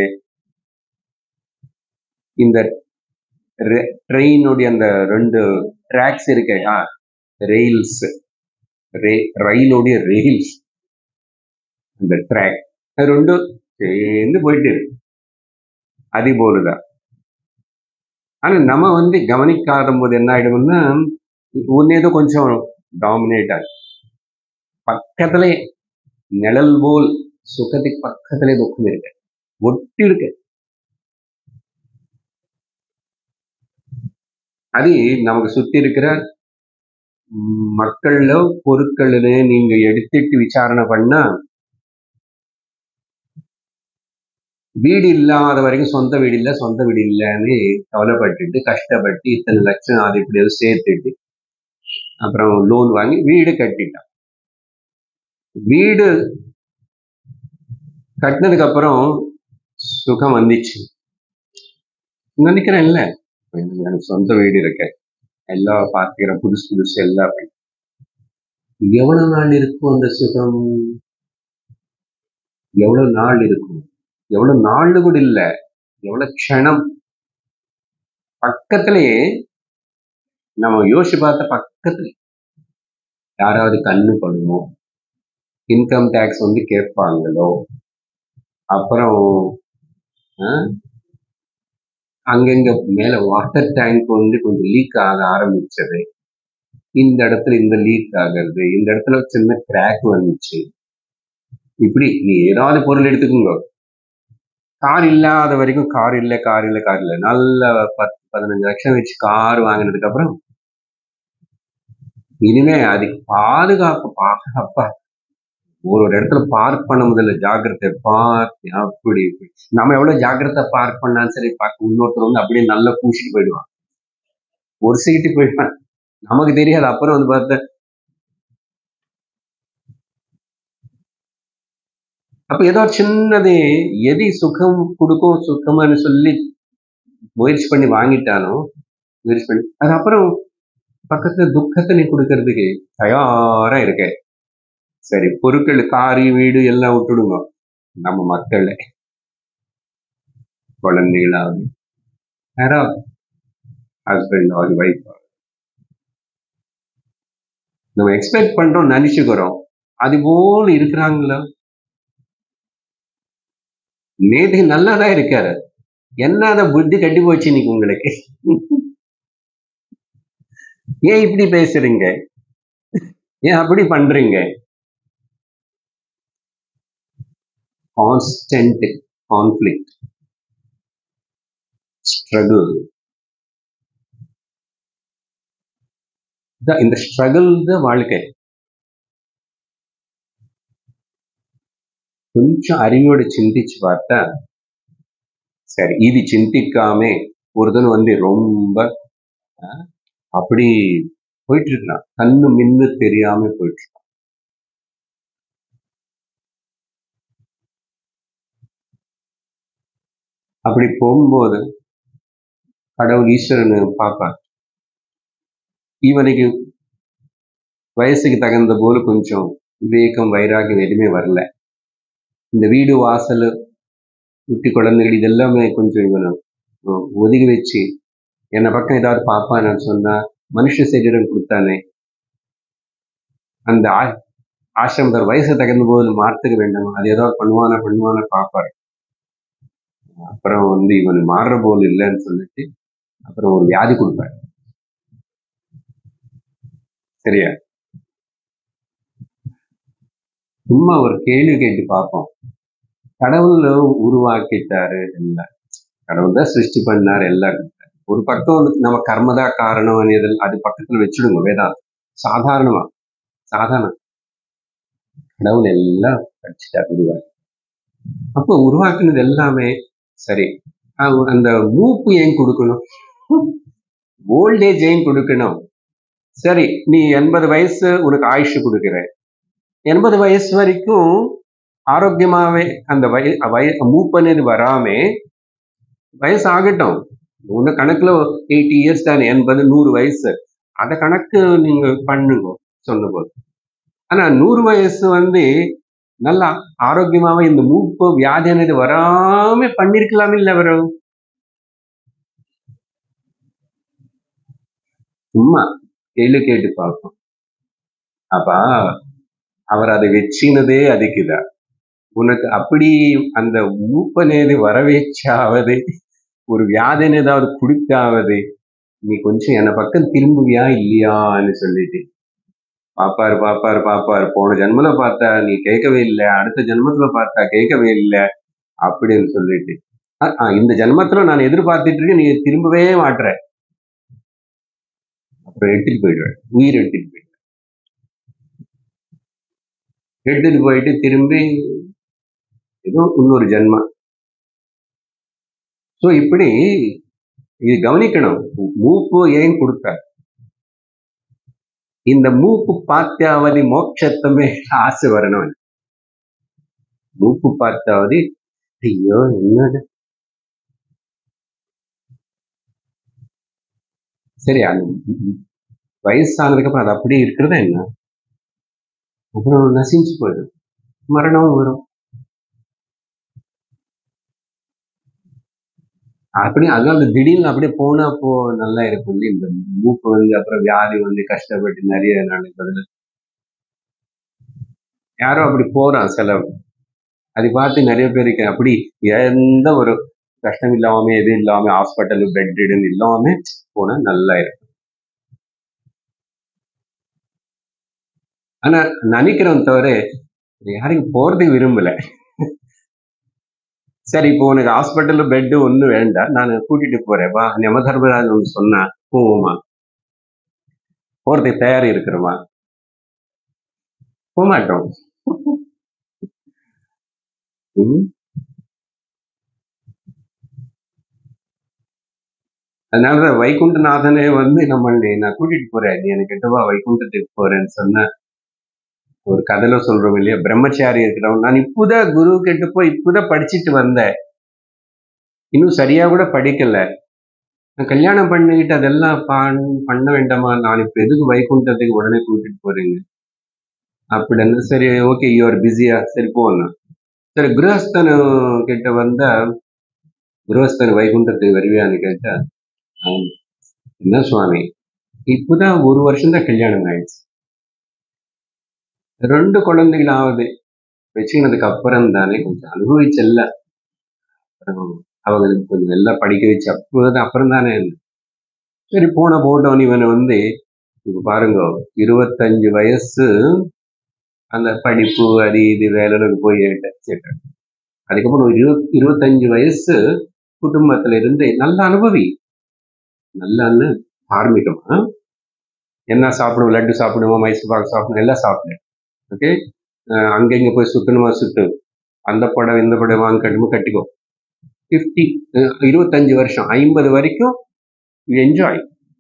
Speaker 1: இந்த ட்ரெயினுடைய அந்த ரெண்டு ட்ராக்ஸ் இருக்கு ஆ ரெயில்ஸ் ரயிலுடைய ரெயில்ஸ் அந்த ட்ராக் அது ரெண்டும் சேர்ந்து போயிட்டு இருக்கு அதே போலதான் ஆனா நம்ம வந்து கவனிக்காத போது என்ன ஆயிடும்னா ஒன்னு ஏதோ கொஞ்சம் டாமினேட் ஆகும் பக்கத்திலே நிழல் போல் சுகத்துக்கு பக்கத்திலே துக்கம் இருக்கு ஒட்டி இருக்கு அது நமக்கு சுத்தி இருக்கிற ம், மக்கள்ல பொருட்கள்ல நீங்க எடுத்துட்டு விசாரணை பண்ணா வீடு இல்லாத வரைக்கும் சொந்த வீடு இல்ல சொந்த வீடு இல்லைன்னு கவலைப்பட்டுட்டு கஷ்டப்பட்டு இத்தனை லட்சம் அது இப்படியோ சேர்த்துட்டு அப்புறம் லோன் வாங்கி வீடு கட்டிட்டான் வீடு கட்டினதுக்கு அப்புறம் சுகம் வந்துச்சு நினைக்கிறேன் இல்ல எனக்கு சொந்த வீடு இருக்கு எல்லாம் பார்த்துக்கிறேன் புதுசு புதுசு எல்லாம் அப்படி. எவ்வளவு நாள் இருக்கும் அந்த சுகம் எவ்வளவு நாள் இருக்கும் எவ்வளவு நாள் கூட இல்ல எவ்வளவு க்ஷணம் பக்கத்திலேயே நம்ம யோசிச்சு பார்த்த பக்கத்துல யாராவது கண்ணு படுமோ இன்கம் டேக்ஸ் வந்து கேட்பாங்களோ அப்புறம் ஆஹ், அங்கங்க மேல வாட்டர் டேங்க் வந்து கொஞ்சம் லீக் ஆக ஆரம்பிச்சது இந்த இடத்துல இந்த லீக் ஆகுறது இந்த இடத்துல சின்ன கிராக் வந்துச்சு இப்படி நீ ஏதாவது பொருள் எடுத்துக்கோங்க கார் இல்லாத வரைக்கும் கார் இல்ல கார் இல்ல கார் இல்ல நல்ல பத்து பதினஞ்சு லட்சம் வச்சு கார் வாங்கினதுக்கு அப்புறம் இனிமே அதுக்கு பாதுகாப்பு பாதுகாப்பா ஒரு ஒரு இடத்துல பார்க் பண்ண முதல்ல ஜாக்கிரதை பார்த்து அப்படி இப்படி. நம்ம எவ்வளவு ஜாக்கிரதை பார்க் பண்ணாலும் சரி பார்க்க இன்னொருத்தர் வந்து அப்படியே நல்லா பூசிட்டு போயிடுவான் ஒரு சீட்டு போயிடுவான் நமக்கு தெரியாது அப்புறம் வந்து பார்த்த அப்ப ஏதோ சின்னது எது சுகம் கொடுக்கும் சுகம்னு சொல்லி முயற்சி பண்ணி வாங்கிட்டானோ முயற்சி பண்ணி அது அப்புறம் பக்கத்துல துக்கத்தை நீ கொடுக்கறதுக்கு தயாரா இருக்க சரி பொருட்கள் காரி வீடு எல்லாம் விட்டுடுங்க நம்ம மக்கள் குழந்தைகளாவது யாராவது ஹஸ்பண்ட் ஆகுது ஒய்ஃப் நம்ம எக்ஸ்பெக்ட் பண்றோம் நினைச்சுக்கிறோம் அது போல இருக்கிறாங்களா நேற்று நல்லாதான் இருக்காரு என்னத புத்தி கட்டி போச்சு இன்னைக்கு உங்களுக்கு ஏன் இப்படி பேசுறீங்க ஏன் அப்படி பண்றீங்க கான்ஸ்டன்ட் கான்ஃபிளிக் ஸ்ட்ரகிள் இந்த ஸ்ட்ரகிள் தான் வாழ்க்கை கொஞ்சம் அறிவோட சிந்திச்சு பார்த்தா சரி இது சிந்திக்காம ஒருத்தன் வந்து ரொம்ப அஹ், அப்படி போயிட்டு இருக்கான் கண்ணு மின்னு தெரியாம போயிட்டு இருக்கான் அப்படி போகும்போது கடவுள் ஈஸ்வரன் பார்ப்பான் இவனுக்கு வயசுக்கு தகுந்த போல கொஞ்சம் விவேகம் வைராகியம் எதுவுமே வரல இந்த வீடு வாசல் குட்டி குழந்தைகள் இதெல்லாமே கொஞ்சம் இவனை அஹ், ஒதுக்கி வச்சு என்னை பக்கம் ஏதாவது பார்ப்பான்னு சொன்னா மனுஷ சரீரம் கொடுத்தானே அந்த ஆ- ஆசிரமத்தர் வயசு தகுந்த போது மாற்றுக்க வேண்டாம் அது ஏதாவது பண்ணுவானா பண்ணுவானா பார்ப்பாரு அப்புறம் வந்து இவன் மாறுற போல் இல்லைன்னு சொல்லிட்டு அப்புறம் ஒரு வியாதி கொடுப்பாரு சரியா சும்மா ஒரு கேள்வி கேட்டு பார்ப்போம் கடவுள் உருவாக்கிட்டாரு எல்லாம் கடவுள் தான் சிருஷ்டி பண்ணாரு எல்லாம் கொடுத்தாரு. ஒரு பக்கம் வந்து நம்ம கர்மதா காரணம் இதில் அது பக்கத்துல வச்சுடுங்க வேதாந்தம் சாதாரணமா சாதாரணம் கடவுள் எல்லாம் படிச்சுட்டாரு உருவாக்கி அப்போ உருவாக்குனது எல்லாமே சரி அஹ் அந்த மூப்பு ஏன் கொடுக்கணும் ஓல்டேஜ் ஏன் கொடுக்கணும் சரி நீ எண்பது வயசு உனக்கு ஆயுஷ் கொடுக்குற எண்பது வயசு வரைக்கும் ஆரோக்கியமாவே அந்த வய வய மூப்பனது வராம வயசு ஆகட்டும் உங்க கணக்குல எயிட்டி இயர்ஸ் தானே எண்பது நூறு வயசு அத கணக்கு நீங்க பண்ணுங்க சொன்னபோது ஆனா நூறு வயசு வந்து நல்லா ஆரோக்கியமாவே இந்த மூப்பு வியாதியானது வராம பண்ணிருக்கலாம் இல்ல அவரு சும்மா கேள்வி கேட்டு பார்ப்போம் அப்ப அவர் அதை வச்சினதே அதுக்குதான் உனக்கு அப்படி அந்த மூப்பனேது வரவேச்சாவது ஒரு வியாதின்னு ஏதாவது கொடுத்தாவது நீ கொஞ்சம் என்னை பக்கம் திரும்புவியா இல்லையான்னு சொல்லிட்டு பாப்பாரு பாப்பாரு பாப்பாரு போன ஜென்மல பார்த்தா நீ கேட்கவே இல்லை அடுத்த ஜென்மத்துல பார்த்தா கேட்கவே இல்லை அப்படின்னு சொல்லிட்டு அஹ், அஹ், இந்த ஜென்மத்துல நான் எதிர்பார்த்துட்டு இருக்கேன் நீ திரும்பவே மாட்ற அப்புறம் எடுத்துட்டு போயிடுவார் உயிர் எடுத்துட்டு போயிடுவார் எடுத்துட்டு போயிட்டு திரும்பி ஏதோ இன்னொரு ஜென்மா ஸோ இப்படி இது கவனிக்கணும் மூப்பு ஏன் கொடுத்தார் இந்த மூப்பு பார்த்தாவது மோட்சத்தமே ஆசை வரணும் மூப்பு பார்த்தாவது ஐயோ என்னது சரி அந்த வயசானதுக்கு அப்புறம் அது அப்படியே இருக்கிறதா என்ன அப்புறம் நசிஞ்சு போயிடும் மரணம் வரும் அப்படி அதனால திடீர்னு அப்படியே போனா போ நல்லா இருக்கும் இந்த மூக்கு வந்து அப்புறம் வியாதி வந்து கஷ்டப்பட்டு நிறைய நடக்குதுல யாரோ அப்படி போறான் சில அதை பார்த்து நிறைய பேருக்கு அப்படி எந்த ஒரு கஷ்டம் இல்லாம எது இல்லாம ஹாஸ்பிட்டல் பெட் ரிடன் இல்லாம போனா நல்லா இருக்கும் ஆனா நினைக்கிறவன் தவிர யாருக்கும் போறதுக்கு விரும்பல சரி இப்போ உனக்கு ஹாஸ்பிட்டல்ல பெட்டு ஒன்றும் வேண்டாம் நான் கூட்டிட்டு போறேன் வா யம தர்மராஜ் ஒன்று சொன்னா போவோமா போறதுக்கு தயார் இருக்கிறோமா போக மாட்டோம் ம். அதனாலதான் வைகுண்டநாதனே வந்து நம்மளை நான் கூட்டிட்டு போறேன் நீ எனக்கு கிட்டவா வைகுண்டத்துக்கு போறேன்னு சொன்ன ஒரு கதையில சொல்றோம் இல்லையா பிரம்மச்சாரி இருக்கிறவன் நான் இப்போதான் குரு கிட்ட போய் இப்போதான் படிச்சுட்டு வந்தேன் இன்னும் சரியா கூட படிக்கல நான் கல்யாணம் பண்ணிக்கிட்டு அதெல்லாம் பண்- பண்ண வேண்டாமா நான் இப்ப எதுக்கு வைகுண்டத்துக்கு உடனே கூட்டிட்டு போறீங்க அப்படின்னு சரி ஓகே யூஆர் பிஸியா சரி போனா சரி கிரகஸ்தனு கிட்ட வந்தா கிரகஸ்தன் வைகுண்டத்துக்கு வருவியான்னு கேட்டா "ஆம். என்ன சுவாமி இப்போதான் ஒரு வருஷம் தான் கல்யாணம் ஆயிடுச்சு ரெண்டு குழந்தைகள் ஆகுது வச்சுக்கினதுக்கு அப்புறம் தானே கொஞ்சம் அனுபவிச்சல்ல அப்புறம் அவங்களுக்கு கொஞ்சம் நல்லா படிக்க வச்சு அப்போதான் அப்புறம் தானே சரி போன போட்டோன்னு இவனை வந்து இப்ப பாருங்க இருபத்தஞ்சு வயசு அந்த படிப்பு அது இது வேலையில போய் சேர்த்தாங்க அதுக்கப்புறம் ஒரு இருபத் இருபத்தஞ்சு வயசு குடும்பத்துல இருந்து நல்ல அனுபவி நல்லான்னு ஆரம்பிக்கமா என்ன சாப்பிடுவோம் லட்டு சாப்பிடுவோம் மைசூர் பாக் சாப்பிடுவோம் எல்லாம் சாப்பிடுவேன் ஓகே அங்க இங்க போய் சுத்தணுமா சுத்து அந்த படம் இந்த படம் வாங்க கட்டுமோ கட்டிக்கோ ஃபிஃப்டி இருபத்தஞ்சு வருஷம் ஐம்பது வரைக்கும் என்ஜாய்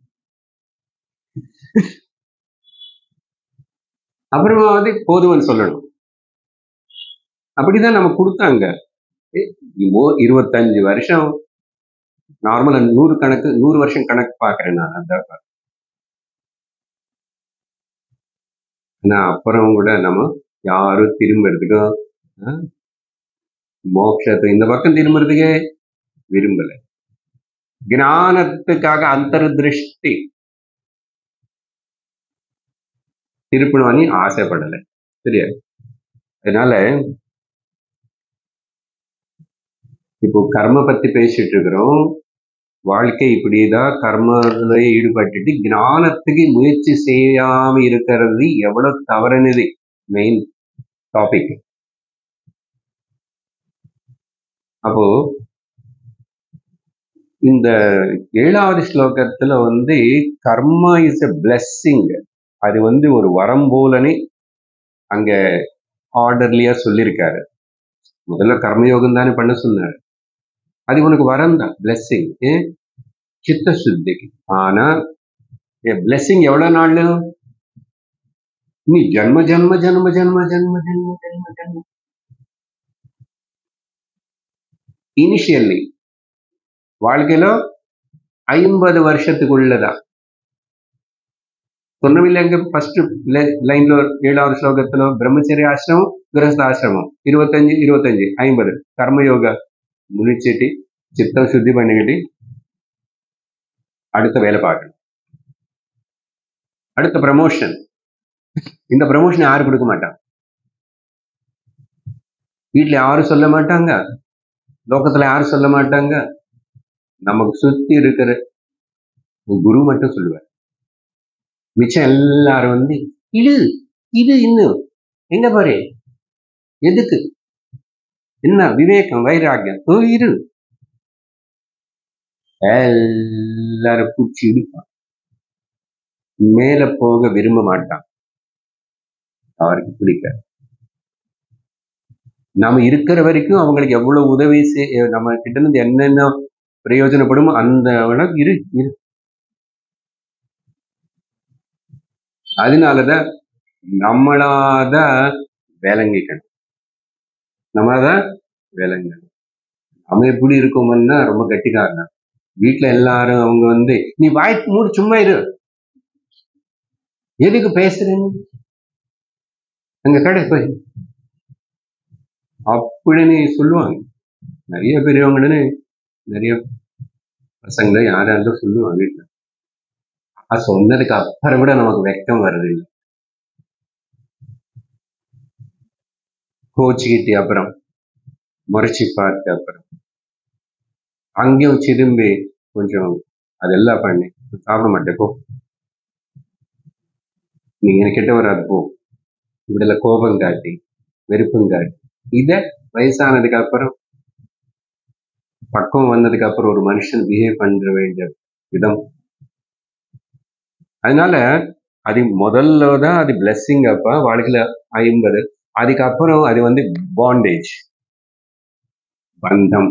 Speaker 1: அப்புறமா வந்து போதும்னு சொல்லணும் அப்படிதான் நம்ம கொடுத்தாங்க ஏ, இவ்வோ- இருபத்தஞ்சு வருஷம் நார்மலா நூறு கணக்கு நூறு வருஷம் கணக்கு பாக்குறேன் நான் அந்த ஆனா அப்புறம் கூட நம்ம யாரும் திரும்புறதுக்கும் ஆ, மோட்சத்துக்கு இந்த பக்கம் திரும்புறதுக்கே விரும்பல ஞானத்துக்காக அந்தர்திருஷ்டி திருப்பணும்னு ஆசைப்படலை சரியா அதனால இப்போ கர்ம பத்தி பேசிட்டு இருக்கிறோம் வாழ்க்கை இப்படிதான் கர்மத்துல ஈடுபட்டுட்டு ஞானத்துக்கு முயற்சி செய்யாம இருக்கிறது எவ்வளவு தவறுனது மெயின் டாபிக் அப்போ இந்த ஏழாவது ஸ்லோகத்துல வந்து கர்மா இஸ் எ பிளெஸ்ஸிங் அது வந்து ஒரு வரம் போலனே அங்க ஆர்டர்லியா சொல்லியிருக்காரு முதல்ல கர்மயோகம் தானே பண்ண சொன்னாரு அது உனக்கு வரம் தான் பிளெஸ்ஸிங் சித்த சுத்திக்கு ஆனா பிளெஸ்ஸிங் எவ்வளவு நாள் நீ ஜன்ம ஜன்ம ஜன்ம ஜன்ம ஜன்ம ஜன்ம ஜன்ம ஜன்ம இனிஷியல்லி வாழ்க்கையில ஐம்பது வருஷத்துக்குள்ளதான் சொன்னவில்லை அங்க ஃபர்ஸ்ட் லைன்ல ஏழாவது ஸ்லோகத்துல பிரம்மச்சரிய ஆசிரமம் கிரகஸ்த ஆசிரமம் இருபத்தஞ்சு இருபத்தஞ்சு ஐம்பது கர்மயோக முனிச்சிட்டு சித்தம் சுத்தி பண்ணிக்கிட்டு அடுத்த வேலை பார்க்கணும் அடுத்த ப்ரமோஷன் இந்த ப்ரமோஷன் யாரும் கொடுக்க மாட்டாங்க வீட்ல யாரும் சொல்ல மாட்டாங்க லோகத்துல யாரும் சொல்ல மாட்டாங்க நமக்கு சுத்தி இருக்கிற குரு மட்டும் சொல்லுவார் மிச்சம் எல்லாரும் வந்து இது இது இன்னும் எங்க பாரு எதுக்கு என்ன விவேகம் வைராக்கியம் ஓ, இரு எல்லாரும் பிடிச்சி இடிப்பான் மேல போக விரும்ப மாட்டான் அவருக்கு பிடிக்காது நாம இருக்கிற வரைக்கும் அவங்களுக்கு எவ்வளவு உதவி செய் நம்ம கிட்ட இருந்து என்னென்ன பிரயோஜனப்படுமோ அந்த அளவுக்கு இரு இரு அதனாலதான் நம்மளாத விளங்கிக்கணும் நம்மளாதான் விளங்கணும் நம்ம எப்படி இருக்கோம்னா ரொம்ப கெட்டிக்காரன் வீட்டுல எல்லாரும் அவங்க வந்து நீ வாய் மூடி சும்மா இரு எதுக்கு பேசுறேன்னு அங்க கடை போய் அப்படின்னு சொல்லுவாங்க நிறைய பெரியவங்கன்னு நிறைய பசங்க யாரா இருந்தாலும் சொல்லுவாங்க வீட்டுல அது சொன்னதுக்கு அப்புறம் கூட நமக்கு வெக்கம் வருது இல்லை கோச்சிக்கிட்டு அப்புறம் முறைச்சி பார்த்து அப்புறம் அங்கேயும் திரும்பி கொஞ்சம் அதெல்லாம் பண்ணி சாப்பிட மாட்டேன் போ நீங்க என்கிட்ட வராது போ இப்படில கோபம் காட்டி வெறுப்பும் காட்டி இத வயசானதுக்கு அப்புறம் பக்குவம் வந்ததுக்கு அப்புறம் ஒரு மனுஷன் பிஹேவ் பண்ற வேண்டிய விதம் அதனால அது முதல்ல தான் அது பிளெஸ்ஸிங் அப்ப வாழ்க்கையில ஐம்பது அதுக்கப்புறம் அது வந்து பாண்டேஜ் பந்தம்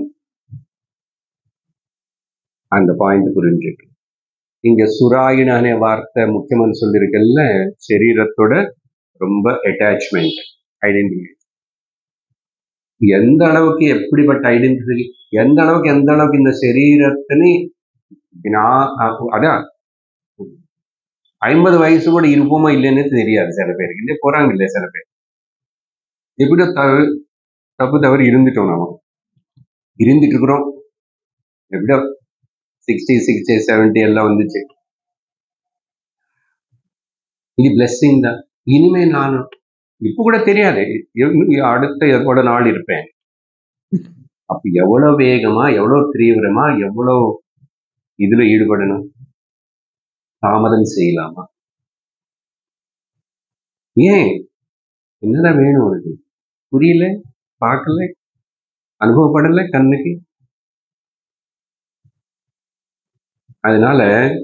Speaker 1: அந்த பாயிண்ட் புரிஞ்சுக்கு இங்க சுராயினானே வார்த்தை முக்கியமான சொல்லியிருக்கல சரீரத்தோட ரொம்ப அட்டாச்மெண்ட் ஐடென்டிட்டி எந்த அளவுக்கு எப்படிப்பட்ட ஐடென்டிட்டி எந்த அளவுக்கு எந்த அளவுக்கு இந்த சரீரத்தினு நான் அதான் ஐம்பது வயசு கூட இருப்போமா இல்லைன்னு தெரியாது சில பேருக்கு இல்லையா போறாங்க இல்லையா சில பேர் எப்படியோ தவறு தப்பு தவறு இருந்துட்டோம் நாம இருந்துட்டு இருக்கிறோம் எப்படியோ சிக்ஸ்டி சிக்ஸ்டி செவன்டி எல்லாம் வந்துச்சு இது பிளெஸ்ஸிங் தான் இனிமே நான் இப்ப கூட தெரியாது எ- அடுத்த எதோட நாள் இருப்பேன் அப்ப எவ்வளவு வேகமா எவ்வளவு தீவிரமா எவ்வளவு இதுல ஈடுபடணும் தாமதம் செய்யலாமா ஏன் என்னதான் வேணும் உனக்கு புரியல பார்க்கல அனுபவப்படல கண்ணுக்கு அதனால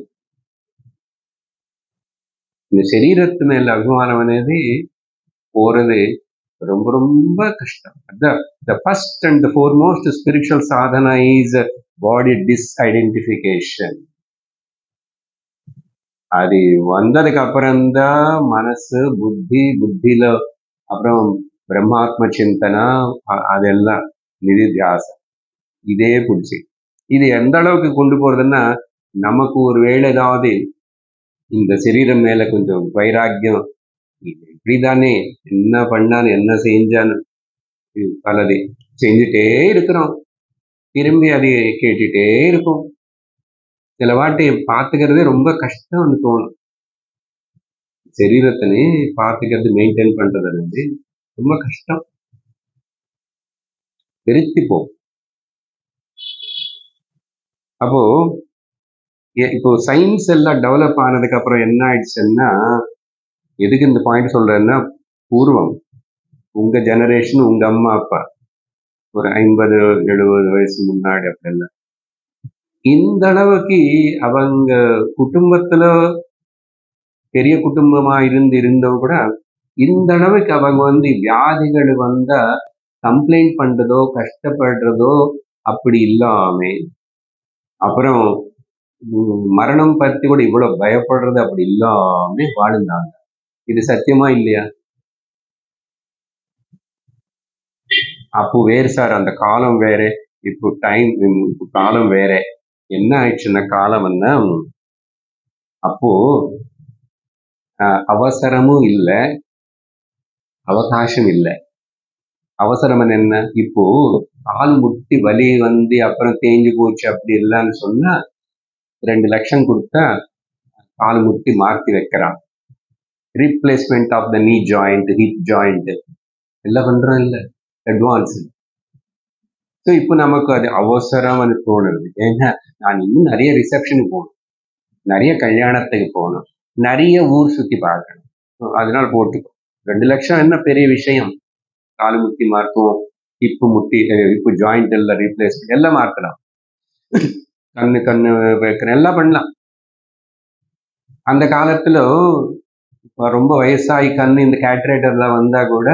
Speaker 1: இந்த சரீரத்து மேல அபிமானம் అనేది போறது ரொம்ப ரொம்ப கஷ்டம் அதான் the first and the foremost spiritual sadhana is body disidentification அது வந்ததுக்கு அப்புறம்தான் மனசு புத்தி புத்தியில அப்புறம் பிரம்மாத்ம சிந்தனா அ- அதெல்லாம் நிதித்தியாசம் இதே பிடிச்சி இது எந்த அளவுக்கு கொண்டு போறதுன்னா நமக்கு ஒரு வேளை ஏதாவது இந்த சரீரம் மேல கொஞ்சம் வைராக்கியம் இது இப்படிதானே என்ன பண்ணான்னு என்ன செஞ்சான்னு இது பலது செஞ்சுட்டே இருக்கிறோம் திரும்பி அதை கேட்டுட்டே இருக்கும் சில வாட்டி பார்த்துக்கிறதே ரொம்ப கஷ்டம்னு தோணும் சரீரத்தினே பார்த்துக்கிறது மெயின்டைன் பண்றது வந்து ரொம்ப கஷ்டம் திருத்தி போ அப்போ எ- இப்போ சயின்ஸ் எல்லாம் டெவலப் ஆனதுக்கு அப்புறம் என்ன ஆயிடுச்சுன்னா எதுக்கு இந்த பாயிண்ட் சொல்றேன்னா பூர்வம் உங்க ஜெனரேஷன் உங்க அம்மா அப்பா ஒரு ஐம்பது எழுபது வயசு முன்னாடி அப்படிலாம் இந்த அளவுக்கு அவங்க குடும்பத்துல பெரிய குடும்பமா இருந்து இருந்தவங்க கூட இந்த அளவுக்கு அவங்க வந்து வியாதிகள் வந்தா கம்ப்ளைண்ட் பண்றதோ கஷ்டப்படுறதோ அப்படி இல்லாம அப்புறம் உம், மரணம் பத்தி கூட இவ்வளவு பயப்படுறது அப்படி இல்லாம வாழ்ந்தாங்க இது சத்தியமா இல்லையா அப்போ வேறு சார் அந்த காலம் வேற இப்போ டைம் இப்போ காலம் வேற என்ன ஆயிடுச்சுன்னா காலம் என்ன அப்போ அஹ், அவசரமும் இல்லை அவகாசம் இல்லை அவசரம் என்ன இப்போ கால் முட்டி வலி வந்து அப்புறம் தேஞ்சு போச்சு அப்படி இல்லைன்னு சொன்னா ரெண்டு லட்சம் கொடுத்தா கால் முட்டி மாற்றி வைக்கிறான் ரீப்ளேஸ்மெண்ட் ஆஃப் த நீ ஜாயிண்ட் ஹிப் ஜாயிண்ட் எல்லாம் பண்றோம் இல்ல அட்வான்ஸ் ஸோ இப்போ நமக்கு அது அவசரம்னு தோணுது ஏன்னா நான் இன்னும் நிறைய ரிசப்ஷனுக்கு போகணும் நிறைய கல்யாணத்துக்கு போகணும் நிறைய ஊர் சுத்தி பார்க்கணும் So, அதனால போட்டுக்கோ ரெண்டு லட்சம் என்ன பெரிய விஷயம் கால் முட்டி மாற்றுவோம் இப்பு முட்டி அஹ் இப்பு ஜாயிண்ட் எல்லாம் ரீப்ளேஸ்மெண்ட் எல்லாம் மாற்றலாம் கண்ணு கண்ணு வைக்கிறேன் எல்லாம் பண்ணலாம் அந்த காலத்துல இப்ப ரொம்ப வயசாகி கண்ணு இந்த கேட்ரேட்டர்ல வந்தா கூட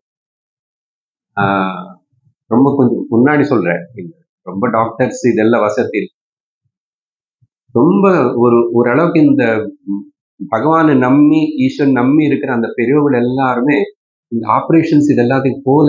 Speaker 1: ஆஹ், ரொம்ப கொஞ்சம் முன்னாடி சொல்றேன் இல்ல, ரொம்ப டாக்டர்ஸ் இதெல்லாம் வசதி இருக்கு. ரொம்ப ஒரு ஓரளவுக்கு இந்த ம், பகவானை நம்பி ஈஸ்வரன் நம்பி இருக்கிற அந்த பெரியவர்கள் எல்லாருமே இந்த ஆபரேஷன்ஸ் இது எல்லாத்தையும் போல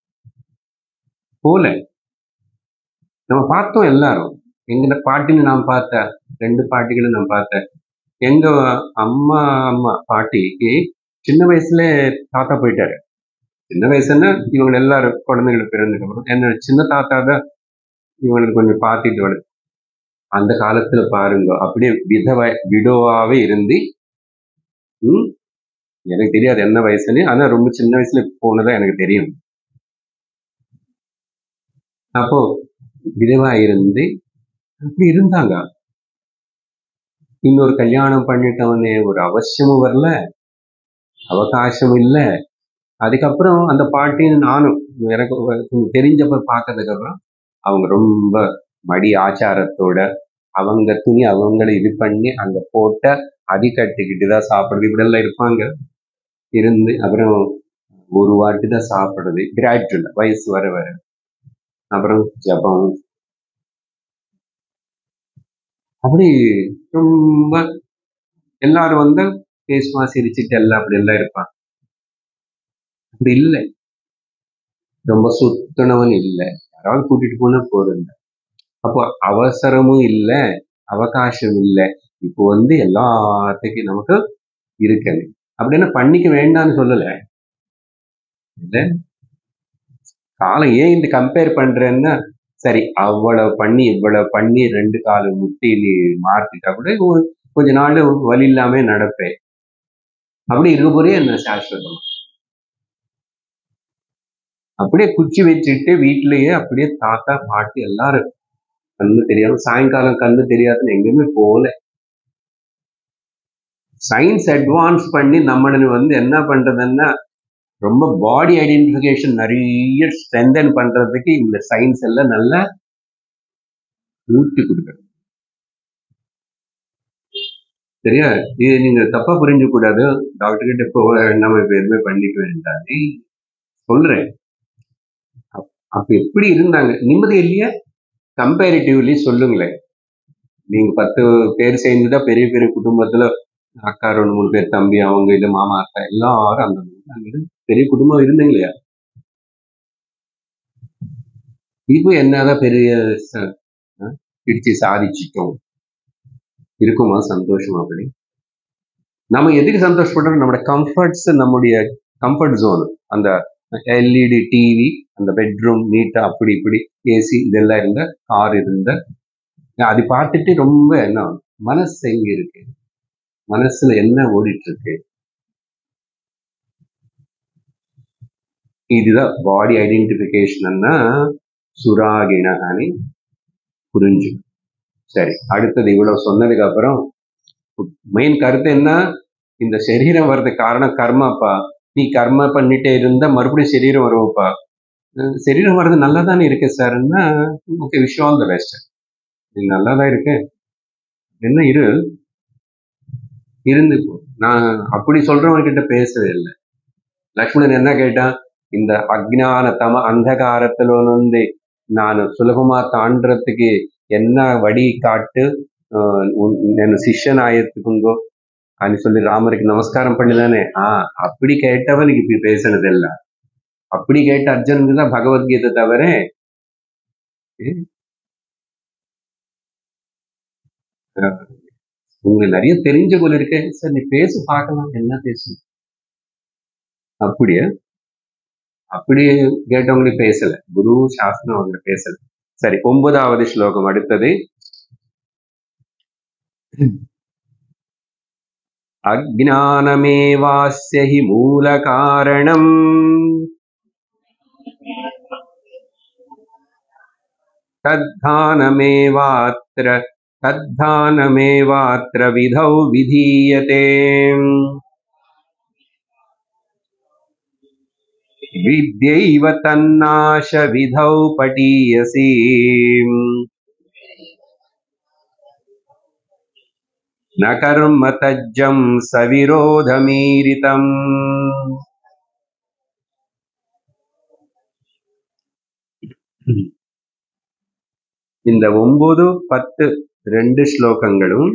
Speaker 1: போல நம்ம பார்த்தோம் எல்லாரும் எங்க பாட்டின்னு நான் பார்த்தேன் ரெண்டு பாட்டிகளும் நான் பார்த்தேன் எங்க அம்மா அம்மா பாட்டிக்கு சின்ன வயசுல தாத்தா போயிட்டாரு சின்ன வயசுன்னா இவங்க எல்லாரும் குழந்தைகள் பிறந்ததுக்கு அப்புறம் என்ன சின்ன தாத்தா தான் இவங்களுக்கு கொஞ்சம் பார்த்துட்டு வருது அந்த காலத்துல பாருங்க அப்படியே விதவ விடோவாவே இருந்து ம், எனக்கு தெரியாது என்ன வயசுன்னு ஆனா ரொம்ப சின்ன வயசுல போனதா எனக்கு தெரியும் அப்போ விதவா இருந்து அப்படி இருந்தாங்க இன்னொரு கல்யாணம் பண்ணிட்டவனே ஒரு அவசியமும் வரல அவகாசம் இல்ல அதுக்கப்புறம் அந்த பாட்டின்னு நானும் எனக்கு ஒரு- கொஞ்சம் தெரிஞ்சப்ப பார்த்ததுக்கு அப்புறம் அவங்க ரொம்ப மடி ஆச்சாரத்தோட அவங்க துணி அவங்கள இது பண்ணி அங்க போட்ட அடி கட்டிக்கிட்டு தான் சாப்பிடுறது இப்படி எல்லாம் இருப்பாங்க இருந்து அப்புறம் ஒரு வாட்டி தான் சாப்பிடுறது கிராஜுவல் வயசு வர வர அப்புறம் ஜபம் அப்படி ரொம்ப எல்லாரும் வந்து பேசுவா சிரிச்சிட்டு எல்லாம் அப்படி எல்லாம் இருப்பான் அப்படி இல்லை ரொம்ப சுத்தனவன் இல்லை யாராவது கூட்டிட்டு போனா போறது அப்போ அவசரமும் இல்லை அவகாசம் இல்லை இப்போ வந்து எல்லாத்துக்கும் நமக்கு இருக்குது அப்படின்னா பண்ணிக்க வேண்டாம்னு சொல்லல இல்ல காலம் ஏன் இந்த கம்பேர் பண்றேன்னா சரி அவ்வளவு பண்ணி இவ்வளவு பண்ணி ரெண்டு காலு முட்டி நீ மாத்திட்டா கூட ஒரு கொஞ்ச நாள் வலி இல்லாம நடப்பேன் அப்படி இருக்க போறே என்ன சாஸ்வதமா அப்படியே குச்சி வச்சுட்டு வீட்டிலேயே அப்படியே தாத்தா பாட்டி எல்லாரும் கண்ணு தெரியாம சாயங்காலம் கண்ணு தெரியாதுன்னு எங்கேயுமே போகல சயின்ஸ் அட்வான்ஸ் பண்ணி நம்மளை வந்து என்ன பண்றதுன்னா ரொம்ப பாடி ஐடென்டிஃபிகேஷன் நிறைய ஸ்ட்ரென்தன் பண்றதுக்கு இந்த சயின்ஸ் எல்லாம் நல்லா ஊட்டி கொடுக்குறது சரியா இது நீங்க தப்பா புரிஞ்சு கூடாது டாக்டர் கிட்ட போக நம்ம இப்ப எதுவுமே பண்ணிக்க வேண்டாம் நீ சொல்றேன் அப்- அப்ப எப்படி இருந்தாங்க நிம்மதி இல்லையா கம்பேரிட்டிவ்லி சொல்லுங்களேன் நீங்க பத்து பேர் சேர்ந்துதான் பெரிய பெரிய குடும்பத்துல அக்கா ரெண்டு மூணு பேர் தம்பி அவங்க இல்ல மாமா அக்கா எல்லாரும் அந்த அங்க இருந்து பெரிய குடும்பம் இருந்தீங்க இல்லையா இப்போ என்னதான் பெரிய ச- அஹ் பிடிச்சு சாதிச்சிட்டோம் இருக்குமா சந்தோஷமா அப்படி நம்ம எதுக்கு சந்தோஷப்படுறோம் நம்மளோட கம்ஃபர்ட்ஸ் நம்முடைய கம்ஃபர்ட் ஜோன் அந்த எல்இடி டிவி அந்த பெட்ரூம் நீட்டா அப்படி இப்படி ஏசி இதெல்லாம் இருந்த கார் இருந்த அது பார்த்துட்டு ரொம்ப என்ன மனசு எங்க இருக்கு மனசுல என்ன ஓடிட்டு இருக்கு இதுதான் பாடி ஐடென்டிபிகேஷன்னா சுராகின అని புரிஞ்சு சரி அடுத்தது இவ்வளவு சொன்னதுக்கு அப்புறம் மெயின் கருத்து என்ன இந்த சரீரம் வர்றதுக்கு காரணம் கர்மாப்பா நீ கர்மா பண்ணிட்டே இருந்தா மறுபடியும் சரீரம் வருவோப்பா அஹ் சரீரம் வர்றது நல்லா தானே இருக்கு சார்ன்னா okay wish all the best நீ நல்லா தான் இருக்கு என்ன இரு இருந்து போ. நான் அப்படி சொல்றவங்க கிட்ட பேசவே இல்லை லக்ஷ்மணன் என்ன கேட்டான் இந்த அஜ்ஞான தம அந்தகாரத்துல வந்து நான் சுலபமா தாண்டறதுக்கு என்ன வழி காட்டு ஆஹ் உன்- என்ன சிஷ்யன் ஆயத்துக்குங்கோ అని சொல்லி ராமருக்கு நமஸ்காரம் பண்ணிதானே ஆ அப்படி கேட்டவனுக்கு இப்படி பேசினது இல்ல அப்படி கேட்ட அர்ஜுனுக்கு தான் பகவத்கீதை தவிர ஏ, அஹ், உங்களுக்கு நிறைய தெரிஞ்ச போல இருக்கு சார் நீ பேசு பார்க்கலாம் என்ன பேசு அப்படியே அப்படி கேட்டவங்களுக்கு பேசல குரு சாஸ்திரம் அவங்க பேசல சரி ஒன்பதாவது ஸ்லோகம் அடுத்தது அஜானமேவாஸ்ய ஹி மூல காரணம் तद्धानमेवात्र तद्धानमेवात्र विधौ विधीयते विद्यैव तन्नाशविधौ पठीयसि न कर्म तज्जं सविरोधमीरितम् இந்த ஒன்பது பத்து ரெண்டு ஸ்லோகங்களும்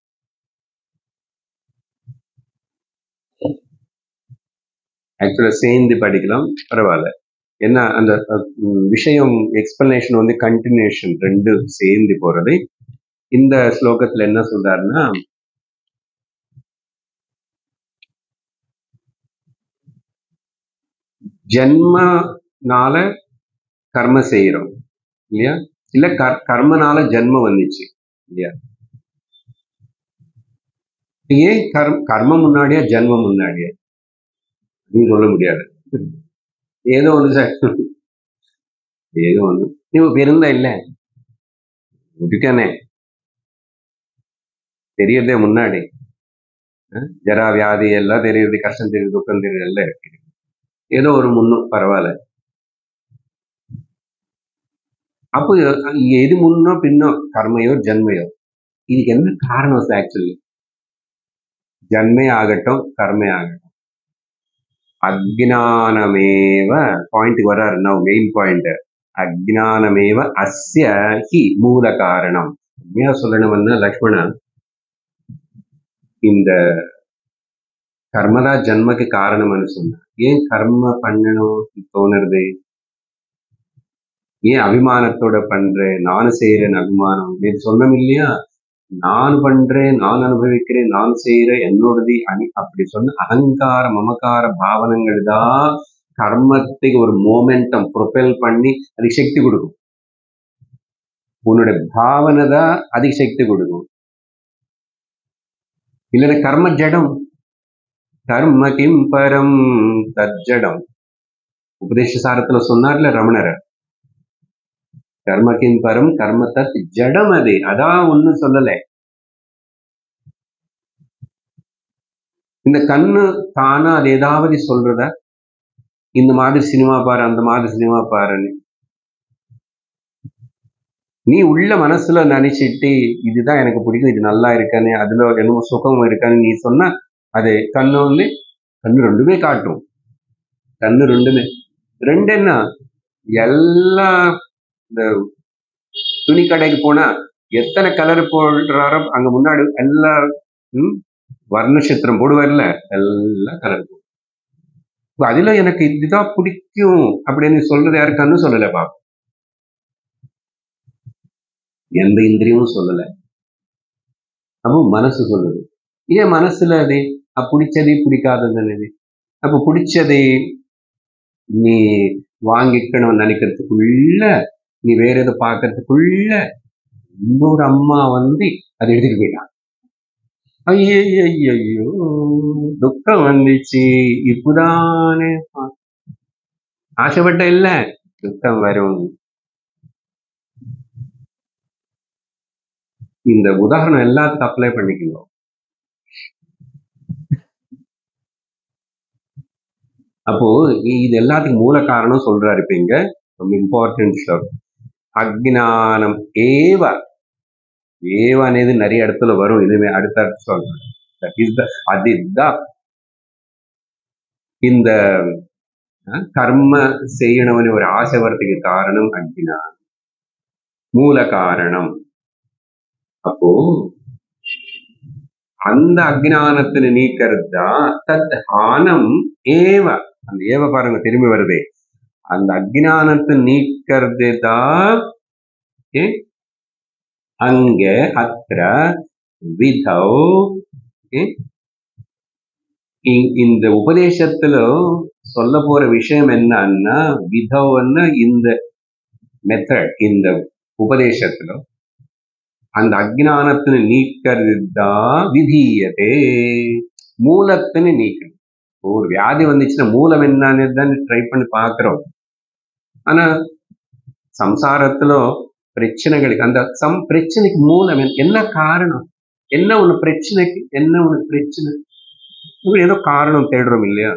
Speaker 1: ஆக்சுவலா சேர்ந்து படிக்கலாம் பரவாயில்ல என்ன அந்த அஹ், ம், விஷயம் எக்ஸ்பிளனேஷன் வந்து கண்டினியூஷன் ரெண்டு சேர்ந்து போறது இந்த ஸ்லோகத்துல என்ன சொல்றாருன்னா ஜென்மனால கர்ம செய்யறோம் இல்லையா இல்ல கர்- கர்மனால ஜென்மம் வந்துச்சு இல்லையா ஏன் கர்ம கர்மம் முன்னாடியா ஜென்மம் முன்னாடியா நீ சொல்ல முடியாது ஏதோ ஒண்ணு சார் ஏதோ ஒண்ணு நீ பிறந்த இல்ல இதுக்கானே தெரியறதே முன்னாடி அஹ், ஜரா வியாதி எல்லாம் தெரியுது கஷ்டம் தெரியுது துக்கம் தெரியுது எல்லாம் இருக்கு ஏதோ ஒரு முன்னும் பரவாயில்ல அப்போ இங்க எது முன்னோ பின்னோ கர்மையோ ஜன்மையோ இதுக்கு என்ன காரணம் ஆக்சுவலி ஜன்மே ஆகட்டும் கர்மே ஆகட்டும் அஜ்ஞானமேவ பாயிண்ட் வர்றாரு நான் மெயின் பாயிண்ட் அஜ்ஞானமேவ அஸ்ய ஹி மூல காரணம் உண்மையா சொல்லணும்னா லக்ஷ்மணா இந்த கர்மதான் ஜன்மக்கு காரணம்னு சொன்னா ஏன் கர்ம பண்ணணும் தோணுறது ஏன் அபிமானத்தோட பண்றேன் நானும் செய்யறேன் அபிமானம் இது சொன்னோம் இல்லையா நான் பண்றேன் நான் அனுபவிக்கிறேன் நான் செய்யறேன் என்னோடது அனி அப்படி சொன்ன அகங்கார மமகார பாவனங்கள் தான் கர்மத்துக்கு ஒரு மோமெண்டம் ப்ரொபெல் பண்ணி அதுக்கு சக்தி கொடுக்கும் உன்னோட பாவனை தான் அதுக்கு சக்தி கொடுக்கும் இல்லைன்னா கர்ம ஜடம் கர்ம கிம் பரம் தஜ்ஜடம் உபதேச சாரத்துல சொன்னார்ல ரமணர் கர்ம கிம் பரம் கர்ம தத் ஜடம் அது அதான் ஒண்ணும் சொல்லல இந்த கண்ணு தானா அது ஏதாவது சொல்றத இந்த மாதிரி சினிமா பாரு அந்த மாதிரி சினிமா பாருன்னு நீ உள்ள மனசுல நினைச்சிட்டு இதுதான் எனக்கு பிடிக்கும் இது நல்லா இருக்கானே அதுல என்னமோ சுகம் இருக்கான்னு நீ சொன்னா அது கண்ணு வந்து கண்ணு ரெண்டுமே காட்டும் கண்ணு ரெண்டுமே ரெண்டு என்ன எல்லா இந்த துணி கடைக்கு போனா எத்தனை கலர் போடுறாரோ அங்க முன்னாடி எல்லா ம், வர்ண சித்திரம் போடுவார்ல எல்லாம் கலர் அதுல எனக்கு இதுதான் பிடிக்கும் அப்படின்னு சொல்றது யாரு கண்ணு சொல்லல பாப்பா எந்த இந்திரியமும் சொல்லல அப்போ மனசு சொல்லுது ஏன் மனசுல அது அஹ் பிடிச்சது பிடிக்காதது அப்ப பிடிச்சதை நீ வாங்கிக்கணும்னு நினைக்கிறதுக்குள்ள நீ வேற எதை பார்க்கறதுக்குள்ள இன்னொரு அம்மா வந்து அதை எடுத்துட்டு போயிட்டான் ஐயோ துக்கம் வந்துச்சு இப்பதானே பா- ஆசைப்பட்ட இல்ல துக்கம் வரும் இந்த உதாரணம் எல்லாத்துக்கும் அப்ளை பண்ணிக்கணும் அப்போ இ- இது எல்லாத்துக்கும் மூல காரணம் சொல்றாரு இப்ப இங்க ரொம்ப இம்பார்ட்டன்ட் ஸ்டப் அக்ஞானம் ஏவ ஏவ అనేది நிறைய இடத்துல வரும் இதுவே அடுத்த அடுத்து சொல்றேன் That is the- அதுதான் இந்த அஹ், கர்ம செய்யணும்னு ஒரு ஆசை வரதுக்கு காரணம் அக்ஞானம் மூல காரணம் அப்போ அந்த அக்ஞானத்தினை நீக்கிறது தான் தத் ஹானம் ஏவ அந்த ஏவ பாருங்க திரும்பி வருதே அந்த அக்ஞானத்தை நீக்கிறது தான் ஏ, அங்க அத்திர விதௌ ஏ, இ- இந்த உபதேசத்துல சொல்ல போற விஷயம் என்னன்னா விதவுன்னா இந்த மெத்தட் இந்த உபதேசத்துல அந்த அக்ஞானத்தினை நீக்கிறது தான் விதீயதே மூலத்தினை நீக்கணும் ஒரு வியாதி வந்துச்சுன்னா மூலம் என்னன்னு தான் ட்ரை பண்ணி பார்க்கிறோம் ஆனா சம்சாரத்துல பிரச்சனைகளுக்கு அந்த சம் பிரச்சனைக்கு மூலம் என்ன என்ன காரணம் என்ன ஒண்ணு பிரச்சனைக்கு என்ன ஒண்ணு பிரச்சனை இப்படி ஏதோ காரணம் தேடுறோம் இல்லையா